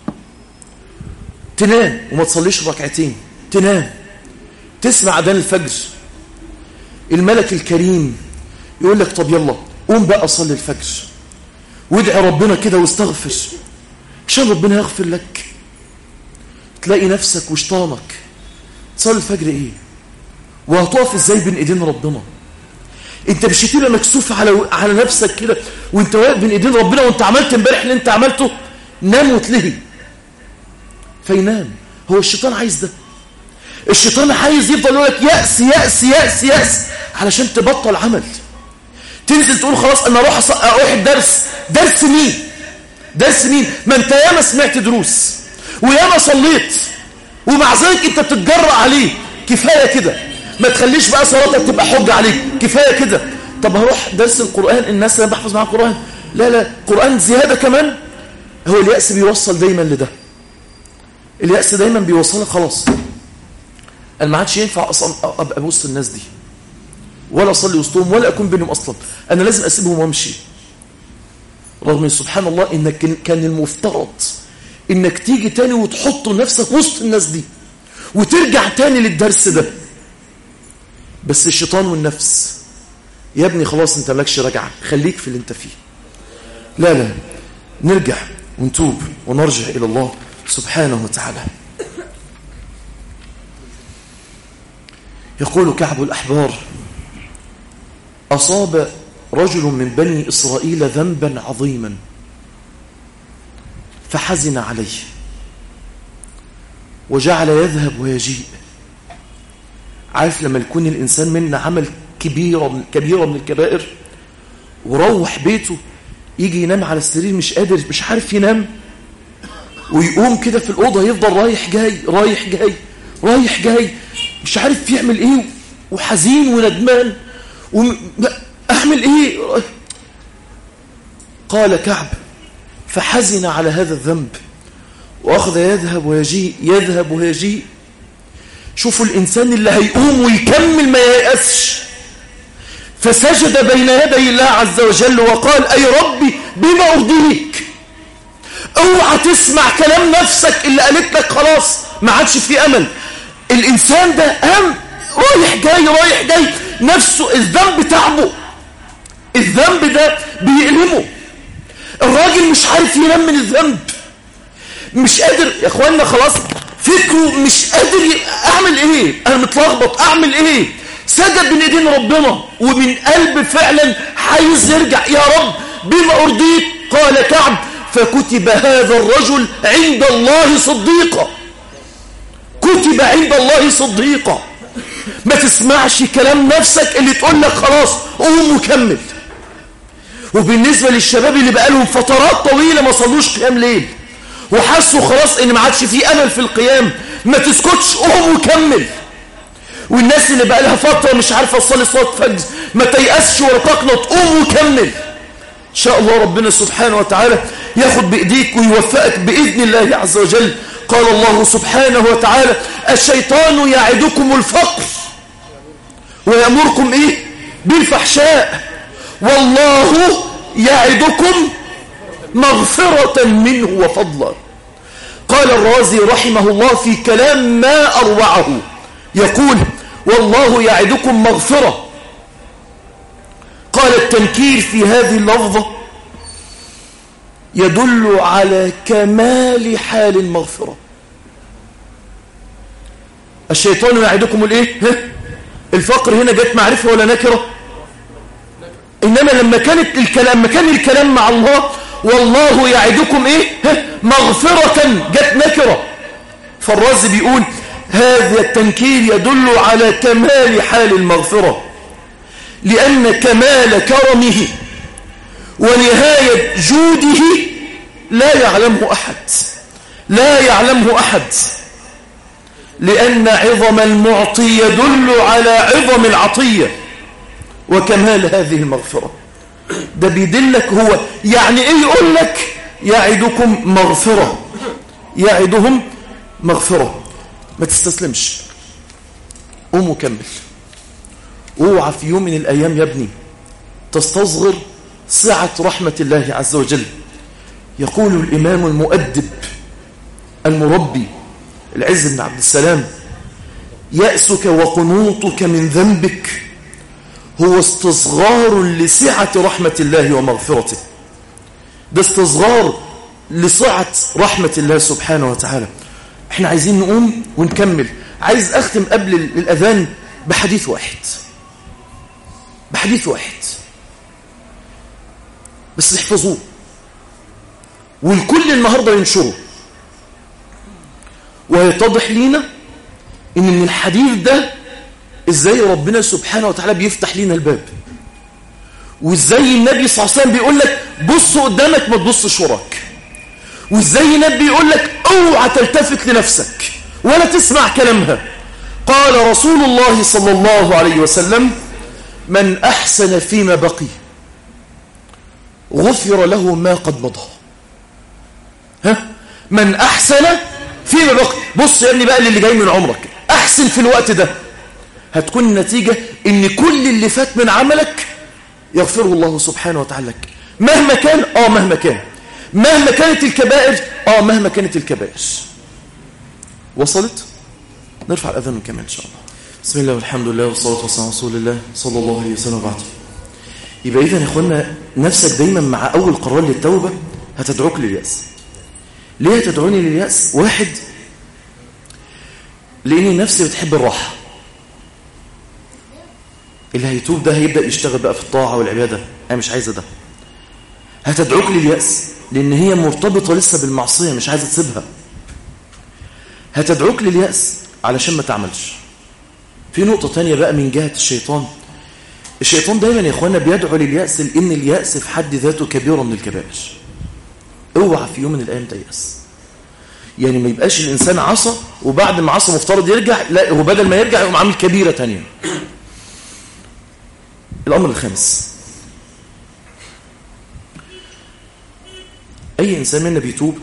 تنام وما تصليش ركعتين تنام تسمع اذان الفجر الملك الكريم يقول لك طب يلا قوم بقى صلي الفجر وادعي ربنا كده واستغفر عشان ربنا يغفر لك تلاقي نفسك وشطانك تصلي الفجر ايه وهتقف ازاي بين ايدين ربنا انت مش هتبقى مكسوف على على نفسك كده وانت واقف بين ايدين ربنا وانت عملت امبارح اللي انت عملته نام وتلهي فينام هو الشيطان عايز ده الشيطان عايز يفضل يقول لك يأس يأس يأس يأس علشان تبطل عمل تنزل تقول خلاص انا اروح أص... اروح الدرس درس مين درس مين ما انت ياما سمعت دروس وياما صليت ومع ذلك انت بتتجرأ عليه كفايه كده ما تخليش بقى صلاتك تبقى حجه عليك كفايه كده طب هروح درس القران الناس اللي بحفظ معاها القران لا لا قران زياده كمان هو اليأس بيوصل دايما لده اليأس دايما بيوصلك خلاص انا ما عادش ينفع اصلا ابقى وسط الناس دي ولا أصلي وسطهم ولا أكون بينهم أصلا أنا لازم أسيبهم وأمشي رغم ان سبحان الله إنك كان المفترض إنك تيجي تاني وتحط نفسك وسط الناس دي وترجع تاني للدرس ده بس الشيطان والنفس يا ابني خلاص انت مالكش رجعة خليك في اللي انت فيه لا لا نرجع ونتوب ونرجع إلى الله سبحانه وتعالى يقول كعب الأحبار أصاب رجل من بني إسرائيل ذنبا عظيما فحزن عليه وجعل يذهب ويجيء عارف لما يكون الإنسان منا عمل كبيرة كبيرة من الكبائر وروح بيته يجي ينام على السرير مش قادر مش عارف ينام ويقوم كده في الأوضة يفضل رايح جاي رايح جاي رايح جاي مش عارف يعمل ايه وحزين وندمان أعمل ايه قال كعب فحزن على هذا الذنب وأخذ يذهب ويجيء يذهب ويجيء شوفوا الإنسان اللي هيقوم ويكمل ما ييأسش فسجد بين يدي الله عز وجل وقال أي ربي بما أرضيك اوعى تسمع كلام نفسك اللي قالت لك خلاص ما عادش في أمل الإنسان ده قام رايح جاي رايح جاي نفسه الذنب تعبه الذنب ده بيألمه الراجل مش عارف ينام من الذنب مش قادر يا اخوانا خلاص فكره مش قادر اعمل ايه انا متلخبط اعمل ايه سجد بين ايدين ربنا ومن قلب فعلا عايز يرجع يا رب بما ارضيك قال كعب فكتب هذا الرجل عند الله صديقا كتب عند الله صديقا ما تسمعش كلام نفسك اللي تقول لك خلاص قوم وكمل وبالنسبة للشباب اللي بقالهم فترات طويلة ما صلوش قيام ليل وحسوا خلاص ان ما عادش في امل في القيام ما تسكتش قوم وكمل والناس اللي بقى لها فترة مش عارفة تصلي صلاة فجر ما تيأسش ولا تقنط قوم وكمل إن شاء الله ربنا سبحانه وتعالى ياخد بإيديك ويوفقك بإذن الله عز وجل قال الله سبحانه وتعالى الشيطان يعدكم الفقر ويأمركم إيه بالفحشاء والله يعدكم مغفرة منه وفضلا قال الرازي رحمه الله في كلام ما أروعه يقول والله يعدكم مغفرة قال التنكير في هذه اللفظة يدل على كمال حال المغفرة الشيطان يعدكم الايه الفقر هنا جت معرفة ولا نكرة إنما لما كانت الكلام ما كان الكلام مع الله والله يعدكم إيه مغفرة جت نكرة فالرازي بيقول هذا التنكير يدل على كمال حال المغفرة لأن كمال كرمه ونهاية جوده لا يعلمه أحد لا يعلمه أحد لأن عظم المعطي يدل على عظم العطية وكمال هذه المغفرة ده بيدلك هو يعني ايه يقول لك يعدكم مغفرة يعدهم مغفرة ما تستسلمش قوم وكمل اوعى في يوم من الأيام يا ابني تستصغر سعة رحمة الله عز وجل يقول الإمام المؤدب المربي العز بن عبد السلام يأسك وقنوطك من ذنبك هو استصغار لسعة رحمة الله ومغفرته ده استصغار لسعة رحمة الله سبحانه وتعالى احنا عايزين نقوم ونكمل عايز اختم قبل الاذان بحديث واحد بحديث واحد بس احفظوه والكل النهاردة ينشره ويتضح لينا ان من الحديث ده ازاي ربنا سبحانه وتعالى بيفتح لنا الباب وازاي النبي صلى الله عليه وسلم بيقول لك بص قدامك ما تبصش وراك وازاي النبي بيقول لك اوعى تلتفت لنفسك ولا تسمع كلامها قال رسول الله صلى الله عليه وسلم من أحسن فيما بقي غفر له ما قد مضى ها من أحسن فيما بقي بص يا ابني بقى اللي جاي من عمرك أحسن في الوقت ده هتكون النتيجة ان كل اللي فات من عملك يغفره الله سبحانه وتعالى لك مهما كان اه مهما كان مهما كانت الكبائر اه مهما كانت الكبائر وصلت نرفع الأذان ونكمل إن شاء الله بسم الله والحمد لله والصلاة والسلام على رسول الله صلى الله عليه وسلم وبعد يبقى إذا يا إخوانا نفسك دايما مع أول قرار للتوبة هتدعوك لليأس ليه هتدعوني لليأس واحد لأني نفسي بتحب الراحة اللي هيتوب ده هيبدأ يشتغل بقى في الطاعة والعبادة أنا مش عايزة ده هتدعوك لليأس لأن هي مرتبطة لسه بالمعصية مش عايزة تسيبها هتدعوك لليأس علشان ما تعملش في نقطة تانية بقى من جهة الشيطان الشيطان دايما يا اخوانا بيدعو لليأس لأن اليأس في حد ذاته كبيرة من الكبائر اوعى في يوم من الأيام تيأس يعني ما يبقاش الإنسان عصى وبعد ما عصى مفترض يرجع لا هو بدل ما يرجع يقوم عامل كبيرة تانية الأمر الخامس أي إنسان منا بيتوب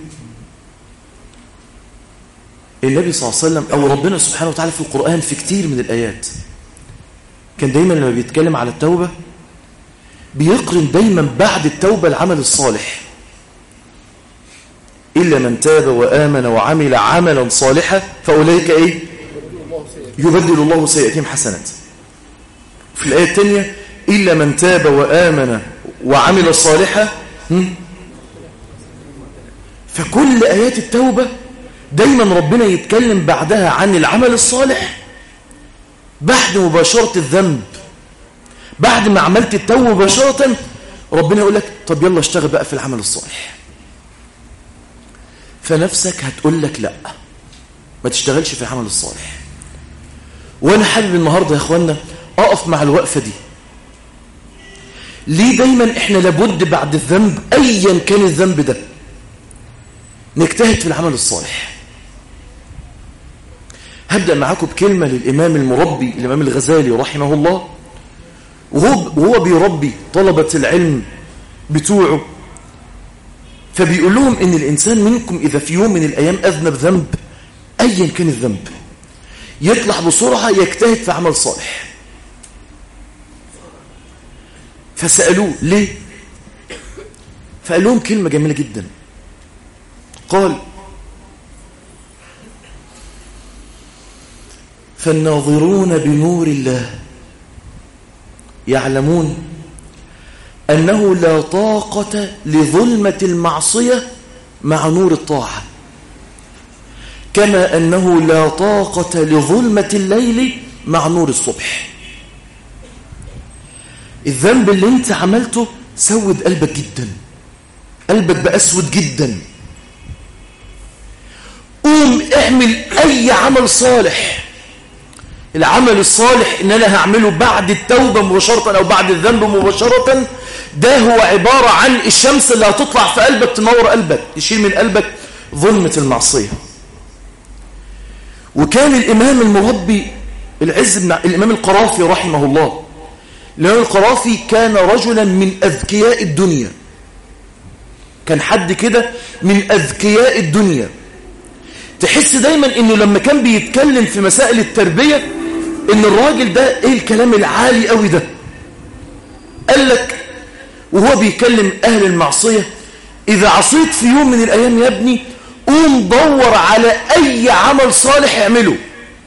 النبي صلى الله عليه وسلم أو ربنا سبحانه وتعالى في القرآن في كتير من الآيات كان دايما لما بيتكلم على التوبة بيقرن دايما بعد التوبة العمل الصالح إلا من تاب وآمن وعمل عملا صالحا فأولئك إيه يبدل الله سيئاتهم حسنات في الآية الثانية إلا من تاب وآمن وعمل صالحا فكل آيات التوبة دايما ربنا يتكلم بعدها عن العمل الصالح بعد مباشرة الذنب بعد ما عملت التوبة مباشرة ربنا يقول لك طب يلا اشتغل بقى في العمل الصالح فنفسك هتقول لك لا ما تشتغلش في العمل الصالح وانا حابب النهاردة يا اخوانا اقف مع الوقفة دي ليه دايما احنا لابد بعد الذنب ايا كان الذنب ده نجتهد في العمل الصالح هبدأ معاكم بكلمة للإمام المربي الإمام الغزالي رحمه الله وهو, وهو بيربي طلبة العلم بتوعه فبيقول لهم إن الإنسان منكم إذا في يوم من الأيام أذنب ذنب أيا كان الذنب يطلع بسرعة يجتهد في عمل صالح فسألوه ليه فقال لهم كلمة جميلة جدا قال فالناظرون بنور الله يعلمون أنه لا طاقة لظلمة المعصية مع نور الطاعة كما أنه لا طاقة لظلمة الليل مع نور الصبح الذنب اللي انت عملته سود قلبك جدا قلبك بقى اسود جدا قوم اعمل اي عمل صالح العمل الصالح ان انا هعمله بعد التوبة مباشرة او بعد الذنب مباشرة ده هو عبارة عن الشمس اللي هتطلع في قلبك تنور قلبك تشيل من قلبك ظلمة المعصية وكان الامام المربي العز بن الامام القرافي رحمه الله الامام القرافي كان رجلا من اذكياء الدنيا كان حد كده من اذكياء الدنيا تحس دايما انه لما كان بيتكلم في مسائل التربية ان الراجل ده ايه الكلام العالي قوي ده قال لك وهو بيكلم اهل المعصية اذا عصيت في يوم من الايام يا ابني قوم دور على اي عمل صالح اعمله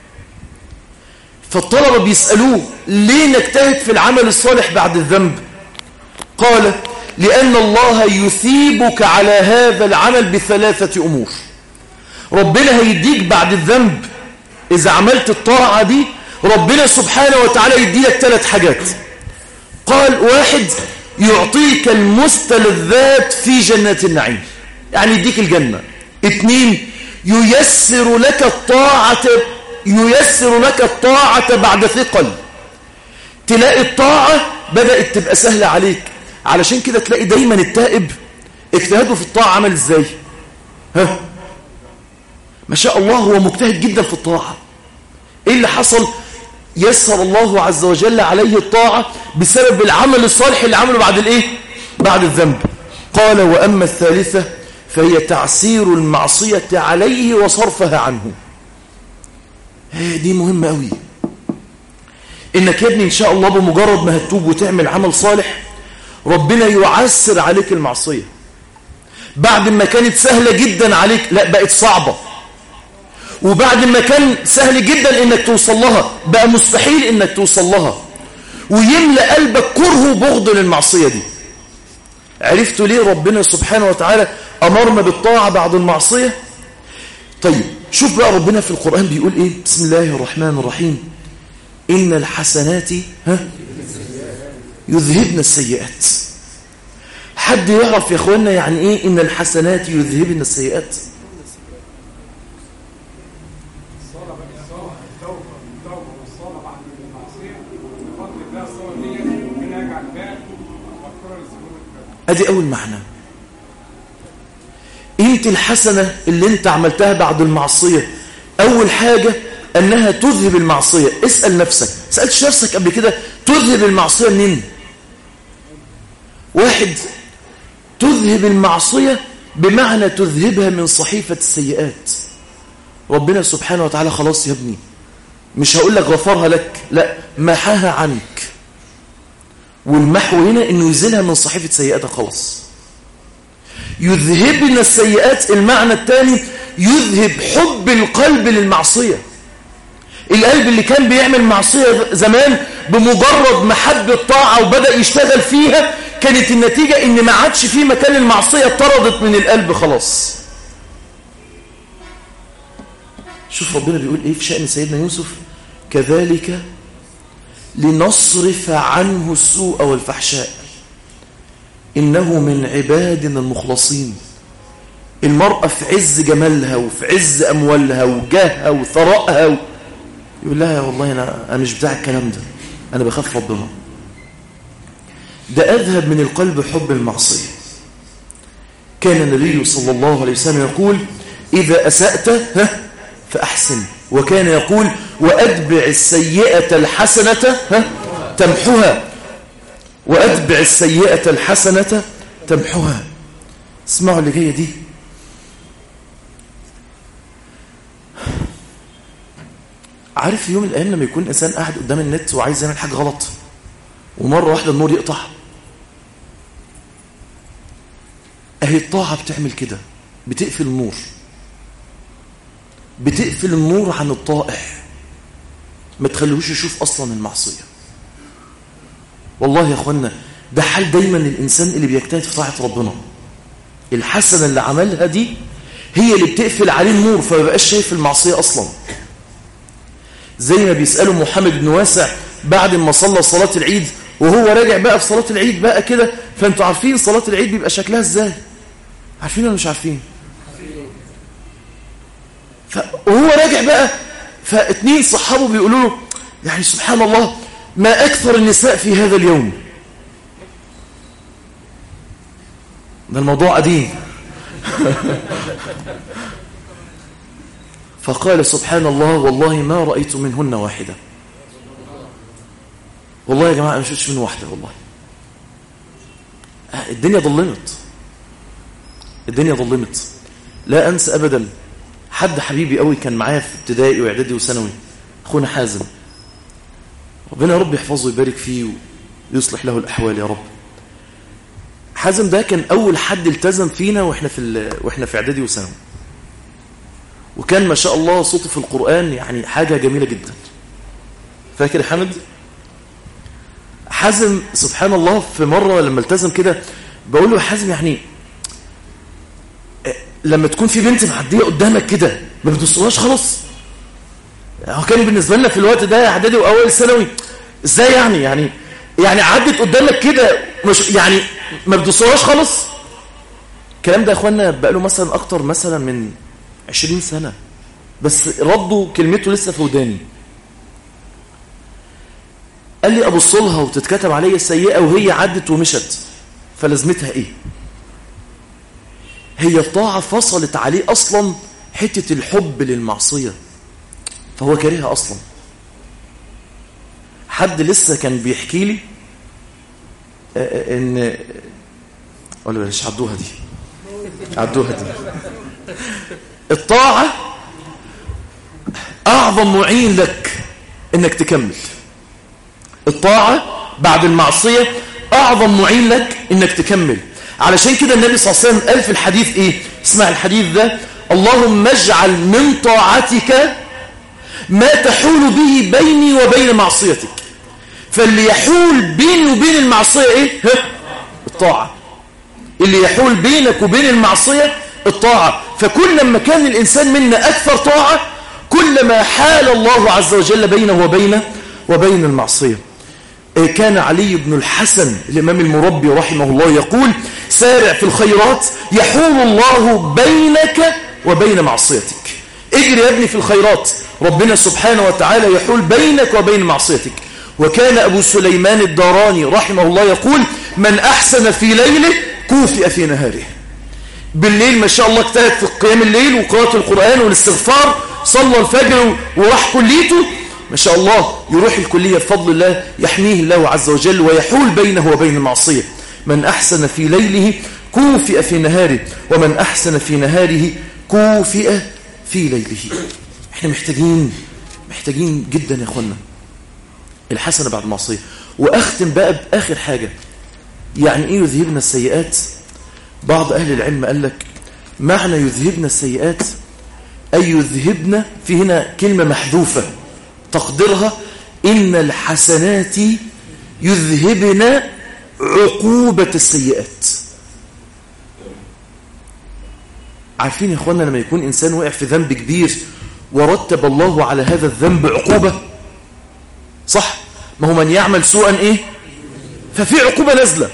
فالطلبة بيسألوه ليه نجتهد في العمل الصالح بعد الذنب قال لأن الله يثيبك على هذا العمل بثلاثة أمور ربنا هيديك بعد الذنب إذا عملت الطاعة دي ربنا سبحانه وتعالى يديلك ثلاث حاجات قال واحد يعطيك المستلذات في جنات النعيم يعني يديك الجنة اثنين ييسر لك الطاعة ييسر لك الطاعة بعد ثقل تلاقي الطاعة بدأت تبقى سهلة عليك علشان كده تلاقي دايما التائب اجتهاده في الطاعة عمل ازاي ها ما شاء الله هو مجتهد جدا في الطاعة ايه اللي حصل يسر الله عز وجل عليه الطاعة بسبب العمل الصالح اللي عمله بعد الايه بعد الذنب قال وأما الثالثة فهي تعسير المعصية عليه وصرفها عنه دي مهمة قوي انك يا ابني ان شاء الله بمجرد ما هتتوب وتعمل عمل صالح ربنا يعسر عليك المعصية بعد ما كانت سهلة جدا عليك لا بقت صعبة وبعد ما كان سهل جدا انك توصل لها بقى مستحيل انك توصل لها ويملأ قلبك كره وبغض للمعصية دي عرفتوا ليه ربنا سبحانه وتعالى أمرنا بالطاعة بعد المعصية طيب شوف بقى ربنا في القرآن بيقول إيه بسم الله الرحمن الرحيم إن الحسنات ها يذهبن السيئات حد يعرف يا أخوانا يعني إيه إن الحسنات يذهبن السيئات ادي اول معنى انت الحسنة اللي انت عملتها بعد المعصية اول حاجة انها تذهب المعصية اسأل نفسك سألتش نفسك قبل كده تذهب المعصية منين واحد تذهب المعصية بمعنى تذهبها من صحيفة السيئات ربنا سبحانه وتعالى خلاص يا ابني مش هقول لك غفرها لك لا محاها عنك والمحو هنا انه يزيلها من صحيفة سيئاتك خلاص يذهبنا السيئات المعنى الثاني يذهب حب القلب للمعصية القلب اللي كان بيعمل معصية زمان بمجرد محب الطاعة وبدأ يشتغل فيها كانت النتيجة ان ما عادش فيه مكان المعصية طردت من القلب خلاص شوف ربنا بيقول ايه في شأن سيدنا يوسف كذلك لنصرف عنه السوء والفحشاء إنه من عبادنا المخلصين المرأة في عز جمالها وفي عز أموالها وجاهها وثرائها و... يقول لها يا والله أنا, أنا مش بتاع الكلام ده أنا بخاف ربنا ده أذهب من القلب حب المعصية كان النبي صلى الله عليه وسلم يقول إذا أسأت ها فأحسن وكان يقول وأتبع السيئة الحسنة ها تمحها وأتبع السيئة الحسنة تمحها اسمعوا اللي جاية دي عارف في يوم من الأيام لما يكون إنسان قاعد قدام النت وعايز يعمل حاجة غلط ومرة واحدة النور يقطع أهي الطاعة بتعمل كده بتقفل النور بتقفل النور عن الطائع ما تخلوش يشوف أصلا المعصية والله يا أخوانا ده حال دايما الإنسان اللي بيجتهد في طاعة ربنا الحسنة اللي عملها دي هي اللي بتقفل عليه النور فما بقاش شايف المعصية أصلا زي ما بيسألوا محمد بن واسع بعد ما صلى صلاة العيد وهو راجع بقى في صلاة العيد بقى كده فانتوا عارفين صلاة العيد بيبقى شكلها ازاي عارفين ولا مش عارفين وهو راجع بقى فاتنين صحابه بيقولوا له يعني سبحان الله ما أكثر النساء في هذا اليوم ده الموضوع قديم فقال سبحان الله والله ما رأيت منهن واحدة والله يا جماعة أنا مشيتش من واحدة والله الدنيا ظلمت الدنيا ظلمت لا أنسى أبدا حد حبيبي قوي كان معايا في ابتدائي واعدادي وثانوي اخونا حازم ربنا يا رب يحفظه ويبارك فيه ويصلح له الاحوال يا رب حازم ده كان اول حد التزم فينا واحنا في واحنا في اعدادي وثانوي وكان ما شاء الله صوته في القرآن يعني حاجة جميلة جدا فاكر يا حمد حازم سبحان الله في مرة لما التزم كده بقول له يا حازم يعني لما تكون في بنت معديه قدامك كده ما بتوصلهاش خلاص هو كان بالنسبه لنا في الوقت ده اعدادي واول ثانوي ازاي يعني يعني يعني عدت قدامك كده مش يعني ما بتوصلهاش خالص الكلام ده يا اخوانا بقى له مثلا اكتر مثلا من 20 سنه بس ردوا كلمته لسه في وداني قال لي ابص لها وتتكتب عليا سيئه وهي عدت ومشت فلازمتها ايه هي الطاعة فصلت عليه أصلا حتة الحب للمعصية فهو كارهها أصلا حد لسه كان بيحكي لي ان ولا بلاش عدوها دي عدوها دي الطاعة أعظم معين لك انك تكمل الطاعة بعد المعصية أعظم معين لك إنك تكمل علشان كده النبي صلى الله عليه وسلم قال في الحديث إيه اسمع الحديث ده اللهم اجعل من طاعتك ما تحول به بيني وبين معصيتك فاللي يحول بيني وبين المعصية إيه ها؟ الطاعة اللي يحول بينك وبين المعصية الطاعة فكل ما كان الإنسان منا أكثر طاعة كلما حال الله عز وجل بينه وبين وبين المعصية كان علي بن الحسن الإمام المربي رحمه الله يقول سارع في الخيرات يحول الله بينك وبين معصيتك اجري يا ابني في الخيرات ربنا سبحانه وتعالى يحول بينك وبين معصيتك وكان أبو سليمان الداراني رحمه الله يقول من أحسن في ليله كوفئ في نهاره بالليل ما شاء الله اجتهد في قيام الليل وقراءة القرآن والاستغفار صلى الفجر وراح كليته ما شاء الله يروح الكلية بفضل الله يحميه الله عز وجل ويحول بينه وبين المعصية من أحسن في ليله كوفئ في نهاره ومن أحسن في نهاره كوفئ في ليله احنا محتاجين محتاجين جدا يا اخوانا الحسنة بعد المعصية وأختم بقى بآخر حاجة يعني إيه يذهبنا السيئات بعض أهل العلم قال لك معنى يذهبنا السيئات أي يذهبنا في هنا كلمة محذوفة تقديرها إن الحسنات يذهبن عقوبة السيئات عارفين يا أخوانا لما يكون إنسان وقع في ذنب كبير ورتب الله على هذا الذنب عقوبة صح ما هو من يعمل سوءا إيه ففي عقوبة نازلة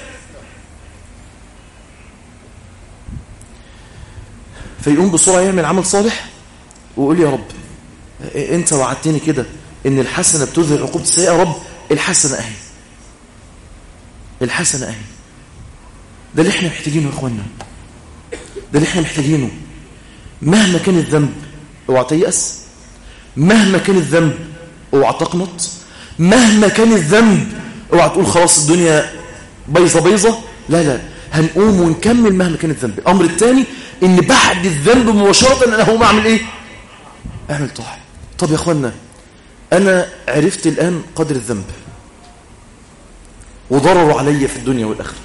فيقوم بسرعة يعمل عمل صالح ويقول يا رب انت وعدتني كده ان الحسنة بتظهر عقوبة السيئة يا رب الحسنة اهي الحسنة اهي ده اللي احنا محتاجينه يا اخوانا ده اللي احنا محتاجينه مهما كان الذنب اوعى تيأس مهما كان الذنب اوعى تقنط مهما كان الذنب اوعى تقول خلاص الدنيا بيضة بيضة لا لا هنقوم ونكمل مهما كان الذنب الامر الثاني ان بعد الذنب مباشرة انا هقوم اعمل ايه اعمل طاعة طب يا اخوانا انا عرفت الان قدر الذنب وضرره علي في الدنيا والاخره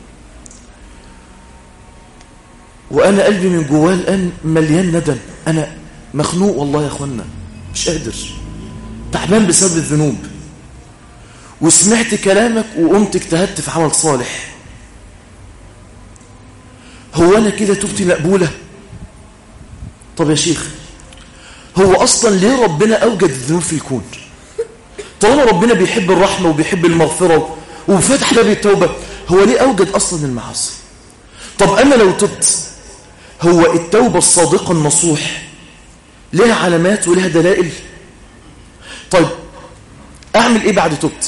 وانا قلبي من جواه الان مليان ندم انا مخنوق والله يا اخوانا مش قادر تعبان بسبب الذنوب وسمعت كلامك وقمت اجتهدت في عمل صالح هو أنا كده توبتي مقبولة طب يا شيخ هو أصلا ليه ربنا أوجد الذنوب في الكون طالما ربنا بيحب الرحمة وبيحب المغفرة وفتح باب التوبة هو ليه أوجد أصلا المعاصي طب أنا لو تبت هو التوبة الصادقة النصوح لها علامات ولها دلائل طيب أعمل إيه بعد توبتي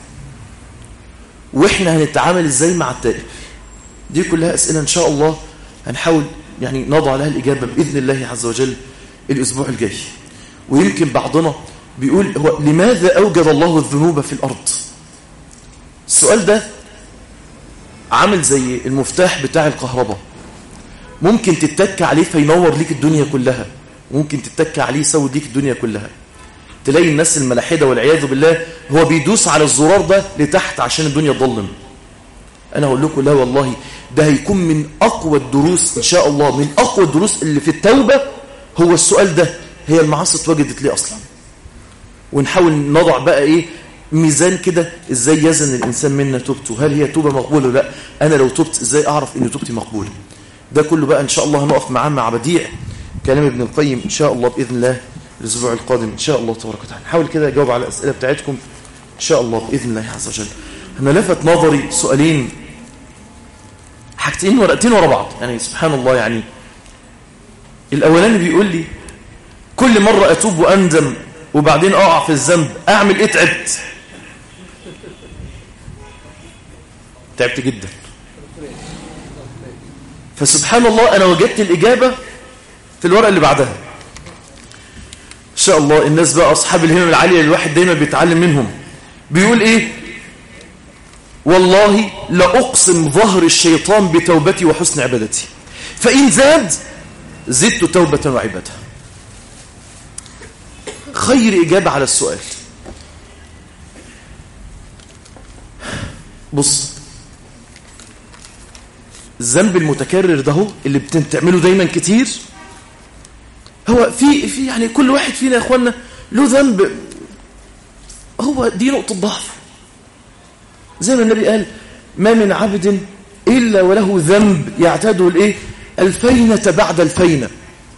وإحنا هنتعامل إزاي مع التائب دي كلها أسئلة إن شاء الله هنحاول يعني نضع لها الإجابة بإذن الله عز وجل الأسبوع الجاي ويمكن بعضنا بيقول هو لماذا أوجد الله الذنوب في الأرض السؤال ده عامل زي المفتاح بتاع الكهرباء ممكن تتك عليه فينور ليك الدنيا كلها ممكن تتك عليه يسود ليك الدنيا كلها تلاقي الناس الملاحدة والعياذ بالله هو بيدوس على الزرار ده لتحت عشان الدنيا تظلم أنا أقول لكم لا والله ده هيكون من أقوى الدروس إن شاء الله من أقوى الدروس اللي في التوبة هو السؤال ده هي المعاصي اتوجدت ليه أصلا ونحاول نضع بقى إيه ميزان كده إزاي يزن الإنسان منا توبته هل هي توبة مقبولة ولا لا أنا لو توبت إزاي أعرف إن توبتي مقبولة ده كله بقى إن شاء الله هنقف معاه مع بديع كلام ابن القيم إن شاء الله بإذن الله الأسبوع القادم إن شاء الله تبارك وتعالى نحاول كده أجاوب على الأسئلة بتاعتكم إن شاء الله بإذن الله عز وجل أنا لفت نظري سؤالين حاجتين ورقتين ورا بعض يعني سبحان الله يعني الأولاني بيقول لي كل مرة أتوب وأندم وبعدين أقع في الذنب أعمل إيه تعبت تعبت جدا فسبحان الله أنا وجدت الإجابة في الورقة اللي بعدها إن شاء الله الناس بقى أصحاب الهمم العالية الواحد دايما بيتعلم منهم بيقول إيه والله لأقسم ظهر الشيطان بتوبتي وحسن عبادتي فإن زاد زدت توبة وعبادة خير إجابة على السؤال بص الذنب المتكرر ده هو اللي بتعمله دايما كتير هو في في يعني كل واحد فينا يا اخوانا له ذنب هو دي نقطة ضعف زي ما النبي قال ما من عبد إلا وله ذنب يعتاده الإيه الفينة بعد الفينة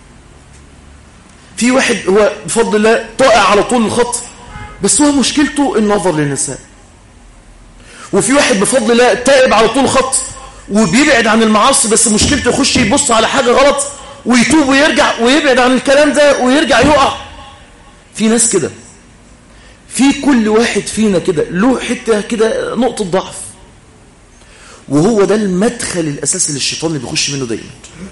في واحد هو بفضل الله طائع على طول الخط بس هو مشكلته النظر للنساء وفي واحد بفضل الله تائب على طول الخط وبيبعد عن المعاصي بس مشكلته يخش يبص على حاجة غلط ويتوب ويرجع ويبعد عن الكلام ده ويرجع يقع في ناس كده في كل واحد فينا كده له حتة كده نقطة ضعف وهو ده المدخل الأساسي للشيطان اللي بيخش منه دايما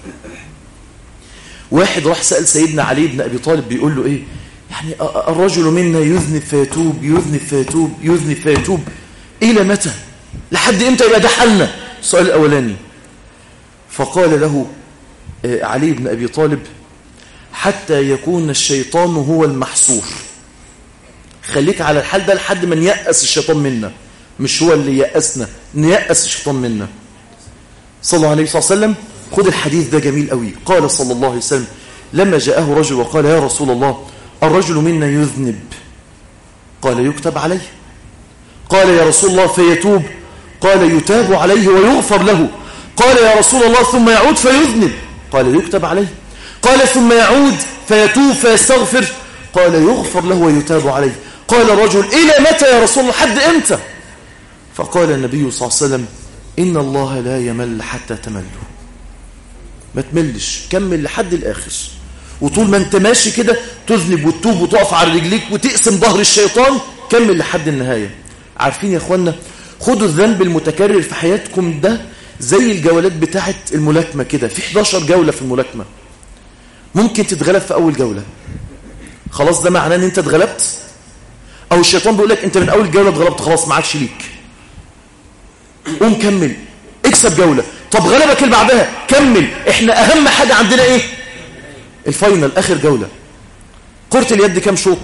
واحد راح سأل سيدنا علي بن أبي طالب بيقول له إيه يعني الرجل منا يذنب فيتوب يذنب فيتوب يذنب فيتوب إلى متى لحد إمتى يبقى ده حالنا السؤال الأولاني فقال له علي بن أبي طالب حتى يكون الشيطان هو المحصور خليك على الحال ده لحد ما نيأس الشيطان منا مش هو اللي يأسنا نيأس الشيطان منا صلى الله عليه وسلم خد الحديث ده جميل قوي قال صلى الله عليه وسلم لما جاءه رجل وقال يا رسول الله الرجل منا يذنب قال يكتب عليه قال يا رسول الله فيتوب قال يتاب عليه ويغفر له قال يا رسول الله ثم يعود فيذنب قال يكتب عليه قال ثم يعود فيتوب فيستغفر قال يغفر له ويتاب عليه قال الرجل إلى متى يا رسول الله حد إمتى فقال النبي صلى الله عليه وسلم إن الله لا يمل حتى تملوا ما تملش كمل لحد الآخر وطول ما انت ماشي كده تذنب وتتوب وتقف على رجليك وتقسم ظهر الشيطان كمل لحد النهاية عارفين يا اخوانا خدوا الذنب المتكرر في حياتكم ده زي الجولات بتاعت الملاكمة كده في 11 جولة في الملاكمة ممكن تتغلب في أول جولة خلاص ده معناه ان انت اتغلبت او الشيطان بيقول لك انت من اول جولة اتغلبت خلاص ما عادش ليك قوم كمل اكسب جولة طب غلبك اللي بعدها كمل احنا اهم حاجة عندنا ايه الفاينل اخر جولة كرة اليد كام شوط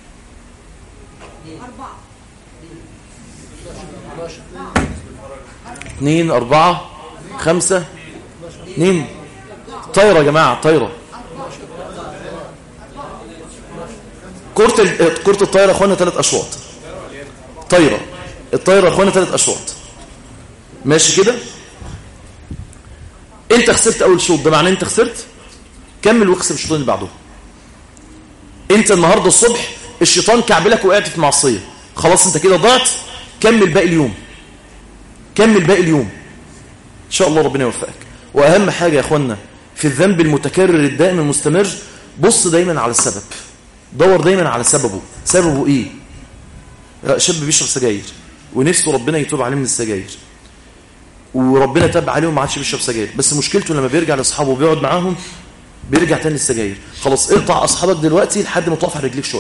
اثنين اربعة خمسة اثنين طايرة يا جماعة طايرة كرة كرة الطايرة اخوانا ثلاث اشواط طايرة الطايرة اخوانا ثلاث اشواط ماشي كده انت خسرت اول شوط ده معناه انت خسرت كمل واكسب الشوطين اللي بعده انت النهارده الصبح الشيطان كعبلك وقعت في معصيه خلاص انت كده ضعت كمل باقي اليوم كمل باقي اليوم ان شاء الله ربنا يوفقك واهم حاجه يا اخوانا في الذنب المتكرر الدائم المستمر بص دايما على السبب دور دايما على سببه سببه ايه شاب بيشرب سجاير ونفسه ربنا يتوب عليه من السجاير وربنا تاب عليه وما عادش بيشرب سجاير بس مشكلته لما بيرجع لاصحابه وبيقعد معاهم بيرجع تاني للسجاير خلاص اقطع اصحابك دلوقتي لحد ما تقف على رجليك شويه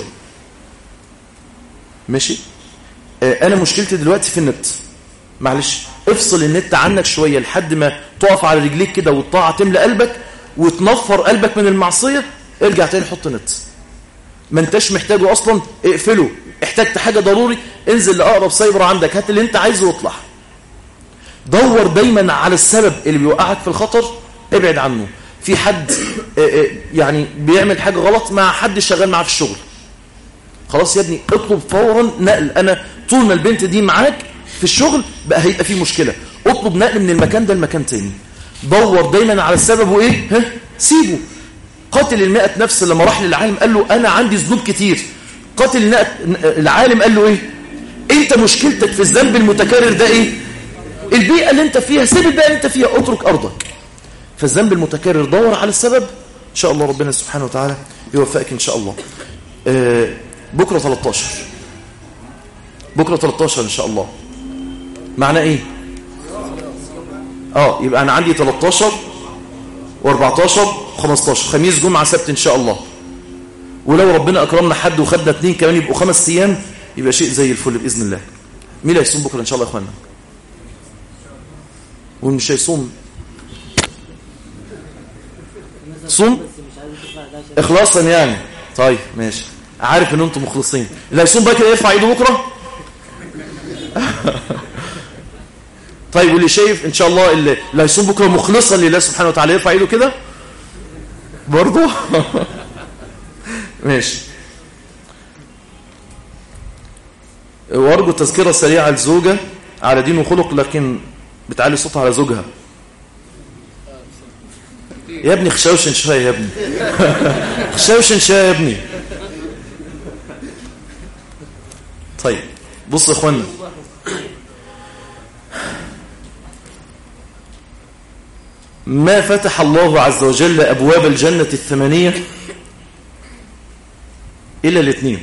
ماشي آه انا مشكلتي دلوقتي في النت معلش افصل النت عنك شويه لحد ما تقف على رجليك كده والطاعه تملى قلبك وتنفر قلبك من المعصيه ارجع تاني حط نت ما انتش محتاجه اصلا اقفله احتجت حاجه ضروري انزل لاقرب سايبر عندك هات اللي انت عايزه واطلع دور دايما على السبب اللي بيوقعك في الخطر ابعد عنه في حد يعني بيعمل حاجة غلط مع حد شغال معاه في الشغل خلاص يا ابني اطلب فورا نقل انا طول ما البنت دي معاك في الشغل بقى هيبقى في مشكلة اطلب نقل من المكان ده لمكان تاني دور دايما على السبب وايه ها سيبه قاتل المئة نفس لما راح للعالم قال له انا عندي ذنوب كتير قاتل المئة العالم قال له ايه انت مشكلتك في الذنب المتكرر ده ايه البيئة اللي انت فيها سيب البيئة اللي انت فيها اترك ارضك فالذنب المتكرر دور على السبب ان شاء الله ربنا سبحانه وتعالى يوفقك ان شاء الله آه بكرة 13 بكرة 13 ان شاء الله معنى ايه اه يبقى انا عندي 13 و14 15 خميس جمعة سبت ان شاء الله ولو ربنا اكرمنا حد وخدنا اتنين كمان يبقوا خمس ايام يبقى شيء زي الفل باذن الله مين اللي هيصوم بكره ان شاء الله يا اخوانا ومش هيصوم صوم اخلاصا يعني طيب ماشي عارف ان انتم مخلصين اللي هيصوم بقى كده يرفع ايده بكره طيب واللي شايف ان شاء الله اللي, اللي هيصوم بكره مخلصا لله سبحانه وتعالى يرفع ايده كده برضه ماشي وارجو تذكره سريعه لزوجه على دين وخلق لكن بتعلي صوتها على زوجها يا ابني خشوشن شويه يا ابني خشوشن شويه يا ابني طيب بصوا يا اخوانا ما فتح الله عز وجل أبواب الجنة الثمانية إلا الاثنين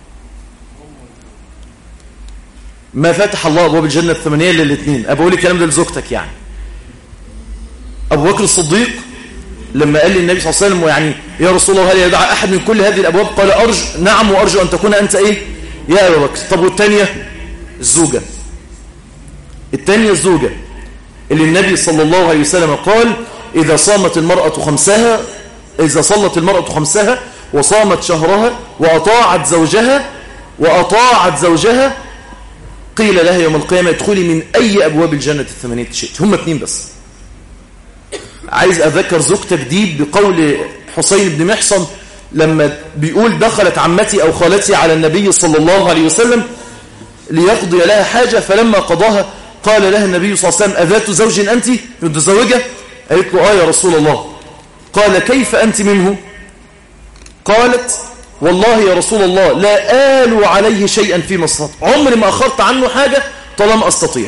ما فتح الله أبواب الجنة الثمانية إلا الاثنين أبقول الكلام ده لزوجتك يعني أبو بكر الصديق لما قال للنبي صلى الله عليه وسلم يعني يا رسول الله هل يدعى أحد من كل هذه الأبواب قال أرجو نعم وأرجو أن تكون أنت إيه يا أبو بكر طب والثانية الزوجة الثانية الزوجة اللي النبي صلى الله عليه وسلم قال إذا صامت المرأة خمسها إذا صلت المرأة خمسها وصامت شهرها وأطاعت زوجها وأطاعت زوجها قيل لها يوم القيامة ادخلي من أي أبواب الجنة الثمانية شئت هم اثنين بس عايز أذكر زوجتك دي بقول حسين بن محصن لما بيقول دخلت عمتي أو خالتي على النبي صلى الله عليه وسلم ليقضي لها حاجة فلما قضاها قال لها النبي صلى الله عليه وسلم أذات زوج أنت متزوجة قالت له آه يا رسول الله قال كيف أنت منه قالت والله يا رسول الله لا آل عليه شيئا في مصر عمري ما أخرت عنه حاجة طالما أستطيع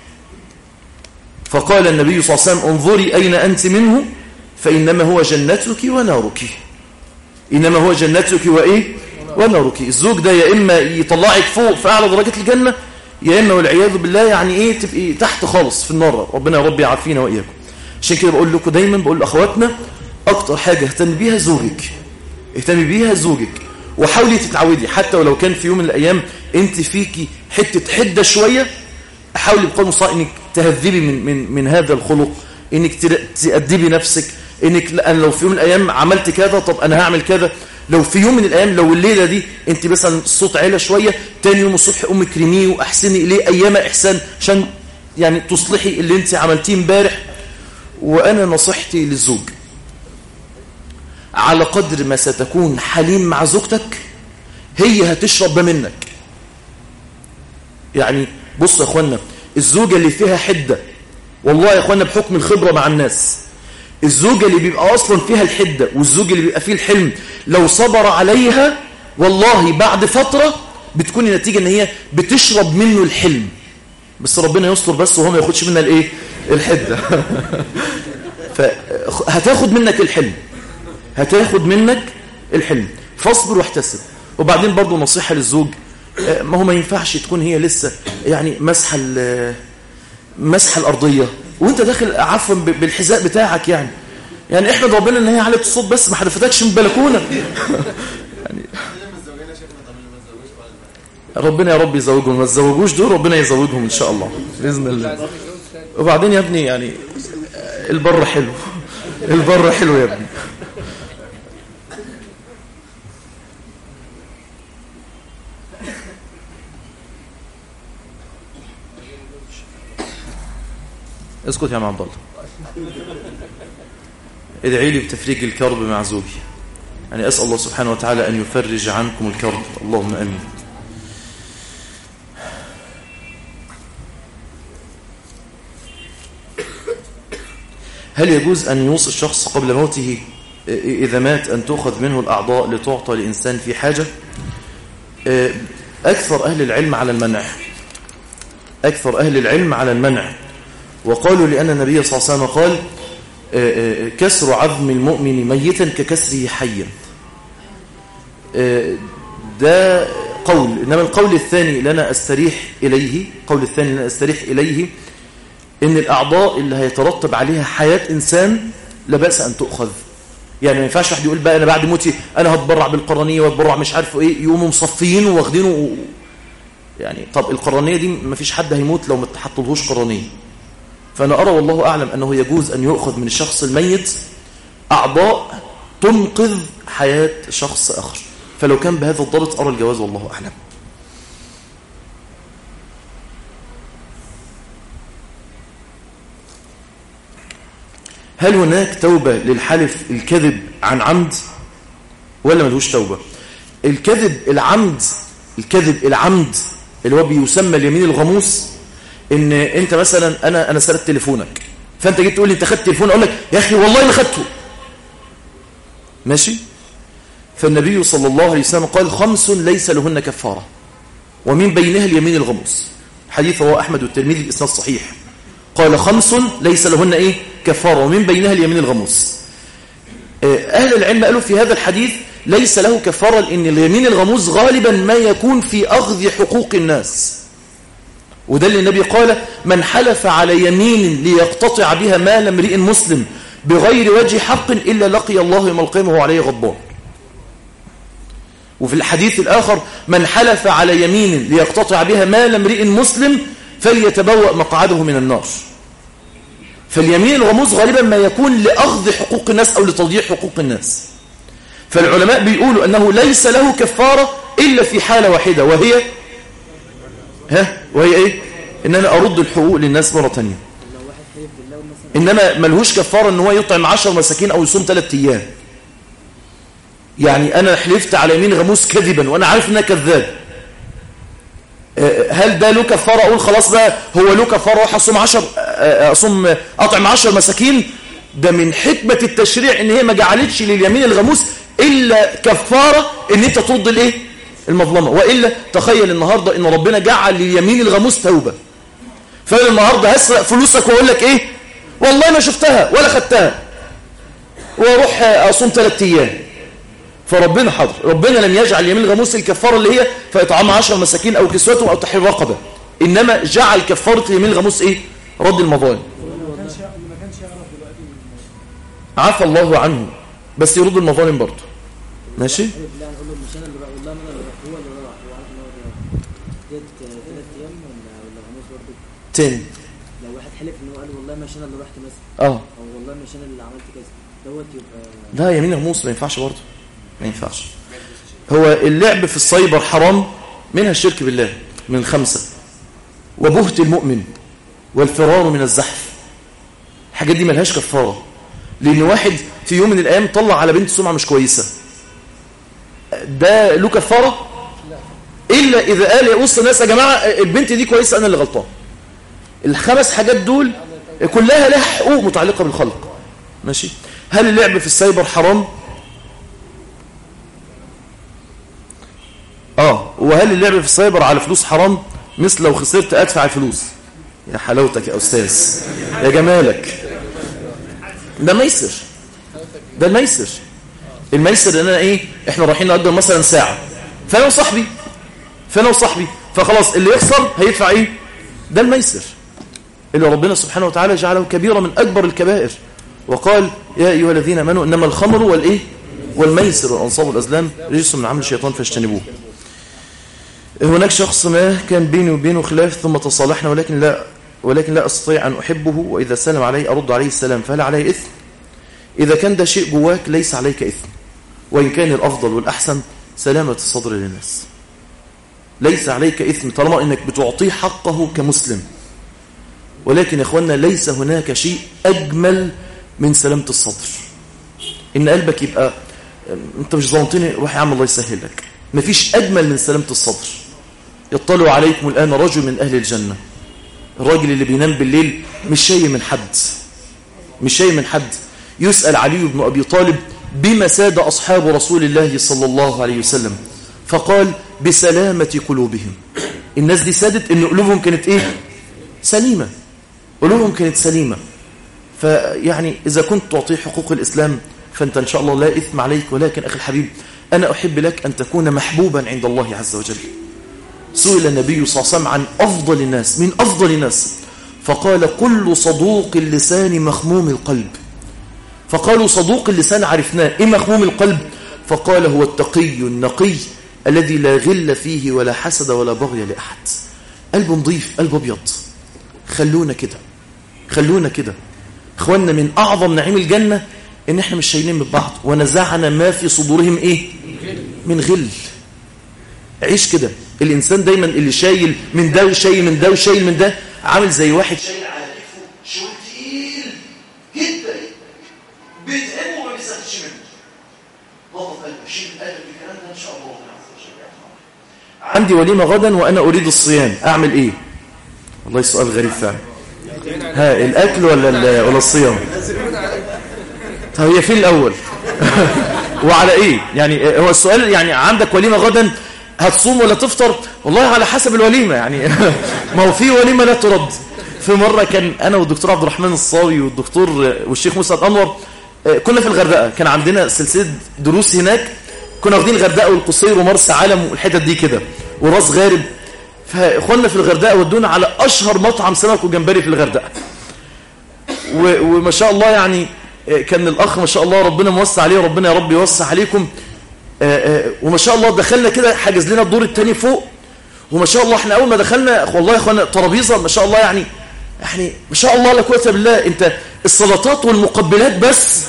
فقال النبي صلى الله عليه وسلم انظري أين أنت منه فإنما هو جنتك ونارك إنما هو جنتك وإيه ونارك الزوج ده يا إما يطلعك فوق في أعلى درجة الجنة يا إما والعياذ بالله يعني إيه تبقي تحت خالص في النار ربنا يا رب يعافينا وإياكم عشان كده بقول لكم دايما بقول لأخواتنا أكتر حاجة اهتم بيها زوجك اهتمي بيها زوجك وحاولي تتعودي حتى ولو كان في يوم من الأيام أنت فيكي حتة حدة شوية حاولي بقدر المستطاع انك تهذبي من من من هذا الخلق انك تأدبي نفسك انك انا لو في يوم من الايام عملت كذا طب انا هعمل كذا لو في يوم من الايام لو الليله دي انت مثلا الصوت عالي شويه تاني يوم الصبح قومي كريميه واحسني اليه ايام احسان عشان يعني تصلحي اللي انت عملتيه امبارح وانا نصيحتي للزوج على قدر ما ستكون حليم مع زوجتك هي هتشرب ده منك يعني بص يا اخوانا الزوجة اللي فيها حدة والله يا اخوانا بحكم الخبرة مع الناس الزوجة اللي بيبقى اصلا فيها الحدة والزوج اللي بيبقى فيه الحلم لو صبر عليها والله بعد فترة بتكون النتيجة ان هي بتشرب منه الحلم بس ربنا يستر بس وهو ما ياخدش منها الايه الحدة فهتاخد منك الحلم هتاخد منك الحلم فاصبر واحتسب وبعدين برضو نصيحة للزوج ما هو ما ينفعش تكون هي لسه يعني مسحة مسحة الأرضية وانت داخل عفوا بالحذاء بتاعك يعني يعني احمد ربنا ان هي علت الصوت بس ما حدفتكش من البلكونه يعني ربنا يا رب يزوجهم ما تزوجوش دول ربنا يزوجهم ان شاء الله باذن الله وبعدين يا ابني يعني البر حلو البر حلو يا ابني اسكت يا عم عبد الله ادعي لي بتفريج الكرب مع زوجي يعني اسال الله سبحانه وتعالى ان يفرج عنكم الكرب اللهم امين هل يجوز ان يوصي الشخص قبل موته اذا مات ان تؤخذ منه الاعضاء لتعطى لانسان في حاجه اكثر اهل العلم على المنع اكثر اهل العلم على المنع وقالوا لأن النبي صلى الله عليه وسلم قال كسر عظم المؤمن ميتا ككسره حيا ده قول إنما القول الثاني لنا أستريح إليه قول الثاني لنا أستريح إليه إن الأعضاء اللي هيترتب عليها حياة إنسان لا بأس أن تؤخذ يعني ما ينفعش واحد يقول بقى أنا بعد موتي أنا هتبرع بالقرنية واتبرع مش عارفه إيه يقوموا مصفيينه واخدينه و... يعني طب القرنية دي ما فيش حد هيموت لو ما تحطلهوش قرنية فأنا أرى والله أعلم أنه يجوز أن يؤخذ من الشخص الميت أعضاء تنقذ حياة شخص آخر فلو كان بهذا الضبط أرى الجواز والله أعلم هل هناك توبة للحلف الكذب عن عمد ولا ملهوش توبة الكذب العمد الكذب العمد اللي هو بيسمى اليمين الغموس ان انت مثلا انا انا سرقت تليفونك فانت جيت تقول لي انت خدت تليفون اقول لك يا اخي والله ما خدته ماشي فالنبي صلى الله عليه وسلم قال خمس ليس لهن كفاره ومن بينها اليمين الغموس حديث رواه احمد والترمذي باسناد صحيح قال خمس ليس لهن ايه كفاره ومن بينها اليمين الغموس آه، اهل العلم قالوا في هذا الحديث ليس له كفاره لان اليمين الغموس غالبا ما يكون في اخذ حقوق الناس وده اللي النبي قال من حلف على يمين ليقتطع بها مال امرئ مسلم بغير وجه حق إلا لقي الله يوم القيامة وهو عليه غضبان وفي الحديث الآخر من حلف على يمين ليقتطع بها مال امرئ مسلم فليتبوأ مقعده من النار فاليمين الغموس غالبا ما يكون لأخذ حقوق الناس أو لتضييع حقوق الناس فالعلماء بيقولوا أنه ليس له كفارة إلا في حالة واحدة وهي ها وهي ايه ان انا ارد الحقوق للناس مرة تانية انما ملهوش كفارة ان هو يطعم عشر مساكين او يصوم ثلاث ايام يعني انا حلفت على يمين غموس كذبا وانا عارف انها كذاب آه، هل ده له كفارة اقول خلاص بقى هو له كفارة اروح اصوم عشر آه، آه، اصوم اطعم عشر مساكين ده من حكمة التشريع ان هي ما جعلتش لليمين الغموس الا كفارة ان انت ترد الايه المظلمة وإلا تخيل النهاردة إن ربنا جعل لليمين الغموس توبة فأنا النهاردة هسرق فلوسك وأقول لك إيه والله ما شفتها ولا خدتها وأروح أصوم ثلاثة أيام فربنا حضر ربنا لم يجعل اليمين الغموس الكفارة اللي هي فإطعام عشر مساكين أو كسوتهم أو تحرير رقبة إنما جعل كفارة اليمين الغموس إيه رد المظالم عفى الله عنه بس يرد المظالم برضه ماشي تاني لو واحد حلف ان هو قال والله مش انا اللي رحت مثلا اه او والله مش انا اللي عملت كذا دوت يبقى لا يمين غموس ما ينفعش برضه ما ينفعش هو اللعب في السايبر حرام منها الشرك بالله من خمسة وبهت المؤمن والفرار من الزحف الحاجات دي ملهاش كفارة لأن واحد في يوم من الأيام طلع على بنت سمعة مش كويسة ده له كفارة إلا إذا قال يا وسط الناس يا جماعة البنت دي كويسة أنا اللي غلطان الخمس حاجات دول كلها لها حقوق متعلقة بالخلق ماشي هل اللعب في السايبر حرام اه وهل اللعب في السايبر على فلوس حرام مثل لو خسرت ادفع الفلوس يا حلاوتك يا استاذ يا جمالك ده ميسر ده الميسر الميسر ان انا ايه احنا رايحين نقدر مثلا ساعه فانا وصاحبي فانا وصاحبي فخلاص اللي يخسر هيدفع ايه ده الميسر اللي ربنا سبحانه وتعالى جعله كبيرة من أكبر الكبائر وقال يا أيها الذين أمنوا إنما الخمر والإيه والميسر والأنصاب والأزلام رجس من عمل الشيطان فاجتنبوه هناك شخص ما كان بيني وبينه خلاف ثم تصالحنا ولكن لا ولكن لا أستطيع أن أحبه وإذا سلم علي أرد عليه السلام فهل علي إثم إذا كان ده شيء جواك ليس عليك إثم وإن كان الأفضل والأحسن سلامة الصدر للناس ليس عليك إثم طالما أنك بتعطيه حقه كمسلم ولكن يا اخوانا ليس هناك شيء أجمل من سلامة الصدر إن قلبك يبقى أنت مش ظلمتني روح يا عم الله يسهل لك مفيش أجمل من سلامة الصدر يطلع عليكم الآن رجل من أهل الجنة الراجل اللي بينام بالليل مش شيء من حد مش شيء من حد يسأل علي بن أبي طالب بما ساد أصحاب رسول الله صلى الله عليه وسلم فقال بسلامة قلوبهم الناس دي سادت ان قلوبهم كانت ايه سليمة قلوبهم كانت سليمة فيعني إذا كنت تعطي حقوق الإسلام فأنت إن شاء الله لا إثم عليك ولكن أخي الحبيب أنا أحب لك أن تكون محبوبا عند الله عز وجل سئل النبي صلى الله عليه وسلم عن أفضل الناس من أفضل الناس فقال كل صدوق اللسان مخموم القلب فقالوا صدوق اللسان عرفناه إيه مخموم القلب فقال هو التقي النقي الذي لا غل فيه ولا حسد ولا بغي لأحد قلب نظيف قلب أبيض خلونا كده خلونا كده اخواننا من اعظم نعيم الجنه ان احنا مش شايلين من بعض ونزعنا ما في صدورهم ايه من غل عيش كده الانسان دايما اللي شايل من ده وشايل من ده وشايل من ده عامل زي واحد شايل على كتفه شوال تقيل جدا عندي وليمة غدا وأنا أريد الصيام أعمل إيه والله السؤال غريب فعلا ها الأكل ولا ال- ولا الصيام طب هي فين الأول وعلى إيه يعني هو السؤال يعني عندك وليمة غدا هتصوم ولا تفطر والله على حسب الوليمة يعني ما هو في وليمة لا ترد في مرة كان أنا والدكتور عبد الرحمن الصاوي والدكتور والشيخ موسى أنور كنا في الغردقة كان عندنا سلسلة دروس هناك كنا واخدين الغردقة والقصير ومرسى علم والحتت دي كده وراس غارب فاخواننا في الغردقة ودونا على أشهر مطعم سمك وجمبري في الغردقة و- وما شاء الله يعني كان الأخ ما شاء الله ربنا موسع عليه وربنا يا رب يوسع عليكم آه، آه، وما شاء الله دخلنا كده حجز لنا الدور التاني فوق وما شاء الله احنا اول ما دخلنا والله يا اخوانا ترابيزه ما شاء الله يعني يعني ما شاء الله لا قوه بالله انت السلطات والمقبلات بس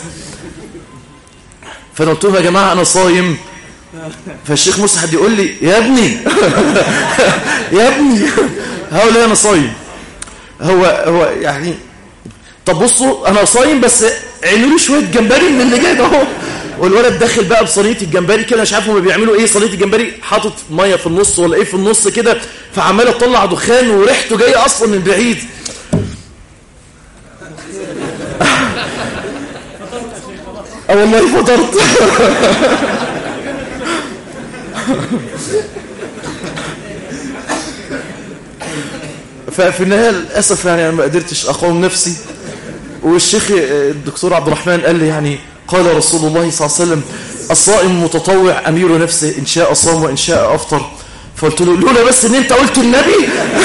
فانا قلت لهم يا جماعه انا صايم فالشيخ مسعد يقول لي يا ابني يا ابني هقول انا صايم هو هو يعني طب بصوا انا صايم بس عينوا لي شويه جمبري من اللي جاي ده اهو والولد داخل بقى بصينيه الجمبري كده مش عارف هم بيعملوا ايه صينيه الجمبري حاطط ميه في النص ولا ايه في النص كده فعماله تطلع دخان وريحته جايه اصلا من بعيد اه والله فطرت ففي النهايه للاسف يعني انا ما قدرتش اقاوم نفسي والشيخ الدكتور عبد الرحمن قال لي يعني قال رسول الله صلى الله عليه وسلم الصائم المتطوع امير نفسه ان شاء صام وان شاء افطر فقلت له لولا بس ان انت قلت النبي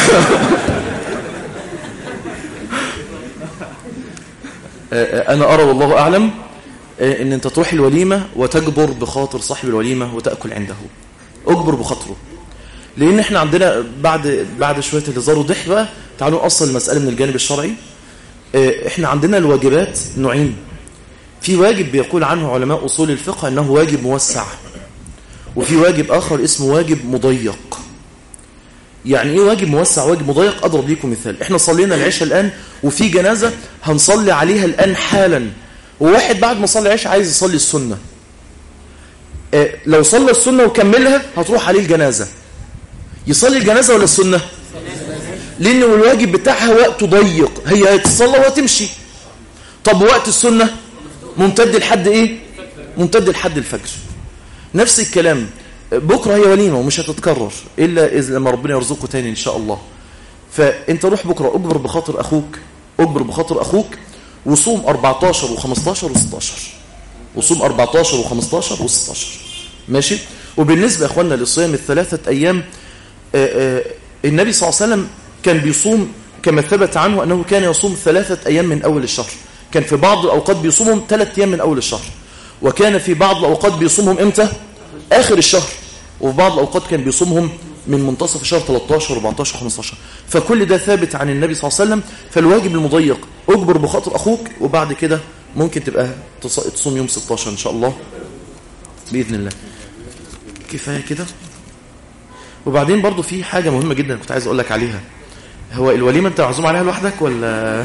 انا ارى والله اعلم ان انت تروح الوليمه وتجبر بخاطر صاحب الوليمه وتاكل عنده اجبر بخاطره لان احنا عندنا بعد بعد شويه الهزار وضحك بقى تعالوا نوصل المساله من الجانب الشرعي اه، احنا عندنا الواجبات نوعين في واجب بيقول عنه علماء اصول الفقه انه واجب موسع وفي واجب اخر اسمه واجب مضيق يعني ايه واجب موسع واجب مضيق اضرب ليكم مثال احنا صلينا العشاء الان وفي جنازه هنصلي عليها الان حالا وواحد بعد ما صلي العشاء عايز يصلي السنه اه، لو صلى السنه وكملها هتروح عليه الجنازه يصلي الجنازه ولا السنه لان الواجب بتاعها وقته ضيق هي هتصلى وهتمشي طب وقت السنه ممتد لحد ايه ممتد لحد الفجر نفس الكلام بكره هي وليمه ومش هتتكرر الا اذا لما ربنا يرزقه تاني ان شاء الله فانت روح بكره اجبر بخاطر اخوك اجبر بخاطر اخوك وصوم 14 و15 و16 وصوم 14 و15 و16 ماشي وبالنسبه يا اخواننا للصيام الثلاثه ايام آه، آه، النبي صلى الله عليه وسلم كان بيصوم كما ثبت عنه أنه كان يصوم ثلاثة أيام من أول الشهر كان في بعض الأوقات بيصومهم ثلاثة أيام من أول الشهر وكان في بعض الأوقات بيصومهم إمتى؟ آخر الشهر وفي بعض الأوقات كان بيصومهم من منتصف الشهر 13 14 15 فكل ده ثابت عن النبي صلى الله عليه وسلم فالواجب المضيق اجبر بخاطر أخوك وبعد كده ممكن تبقى تص- تصوم يوم 16 إن شاء الله بإذن الله كفاية كده وبعدين برضو في حاجة مهمة جدا كنت عايز أقول لك عليها هو الوليمة أنت معزوم عليها لوحدك ولا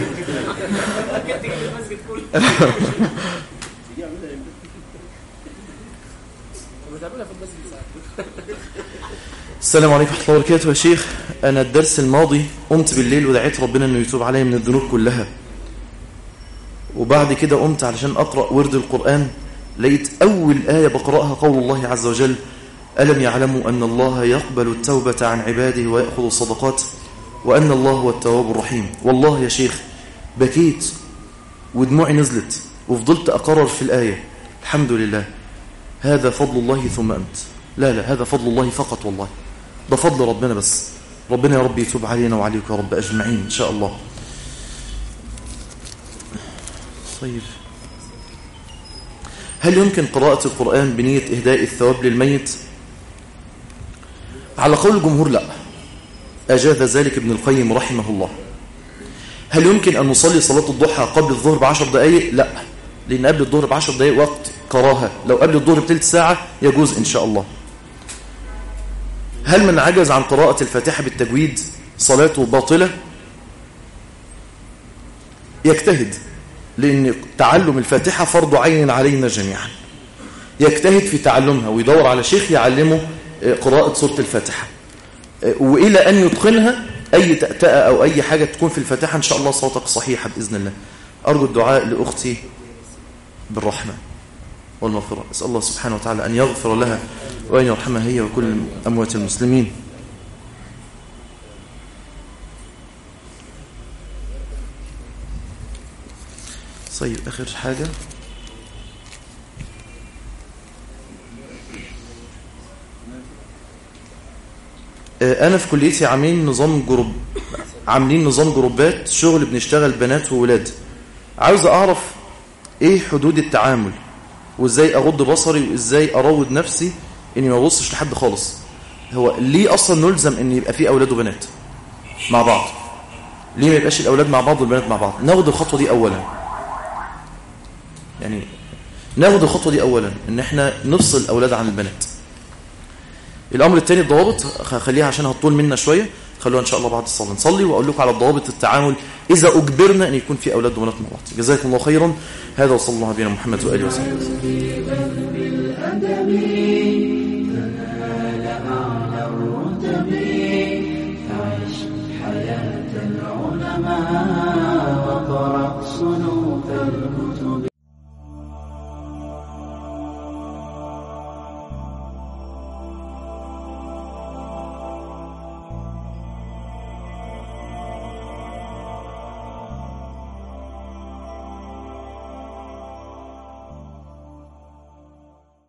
السلام عليكم ورحمة الله وبركاته يا شيخ أنا الدرس الماضي قمت بالليل ودعيت ربنا أنه يتوب علي من الذنوب كلها وبعد كده قمت علشان أقرأ ورد القرآن لقيت أول آية بقرأها قول الله عز وجل ألم يعلموا أن الله يقبل التوبة عن عباده ويأخذ الصدقات وأن الله هو التواب الرحيم والله يا شيخ بكيت ودموعي نزلت وفضلت أقرر في الآية الحمد لله هذا فضل الله ثم أنت لا لا هذا فضل الله فقط والله ده فضل ربنا بس ربنا يا رب يتوب علينا وعليك يا رب أجمعين إن شاء الله طيب هل يمكن قراءة القرآن بنية إهداء الثواب للميت على قول الجمهور لا أجاز ذلك ابن القيم رحمه الله هل يمكن أن نصلي صلاة الضحى قبل الظهر بعشر دقائق لا لأن قبل الظهر بعشر دقائق وقت كراهة لو قبل الظهر بثلث ساعة يجوز إن شاء الله هل من عجز عن قراءة الفاتحة بالتجويد صلاته باطلة يجتهد لأن تعلم الفاتحة فرض عين علينا جميعا يجتهد في تعلمها ويدور على شيخ يعلمه قراءة سورة الفاتحة آه، وإلى أن يتقنها أي تأتأة أو أي حاجة تكون في الفاتحة إن شاء الله صوتك صحيحة بإذن الله أرجو الدعاء لأختي بالرحمة والمغفرة أسأل الله سبحانه وتعالى أن يغفر لها وأن يرحمها هي وكل أموات المسلمين طيب آخر حاجة آه، أنا في كليتي عاملين نظام جروب عاملين نظام جروبات شغل بنشتغل بنات وولاد عاوز أعرف إيه حدود التعامل وإزاي أغض بصري وإزاي أروض نفسي إني ما أبصش لحد خالص هو ليه أصلا نلزم إن يبقى فيه أولاد وبنات مع بعض ليه ما يبقاش الأولاد مع بعض والبنات مع بعض ناخد الخطوة دي أولا يعني ناخد الخطوة دي أولا إن إحنا نفصل الأولاد عن البنات الأمر الثاني الضوابط خليها عشان هتطول منا شوية خلوها إن شاء الله بعد الصلاة نصلي وأقول لكم على ضوابط التعامل إذا أجبرنا أن يكون في أولاد وبنات مع بعض جزاكم الله خيرا هذا وصلى الله بنا محمد وآله وسلم بالأدب تنال أعلى الرتب فعش حياة العلماء وقرأ صنوف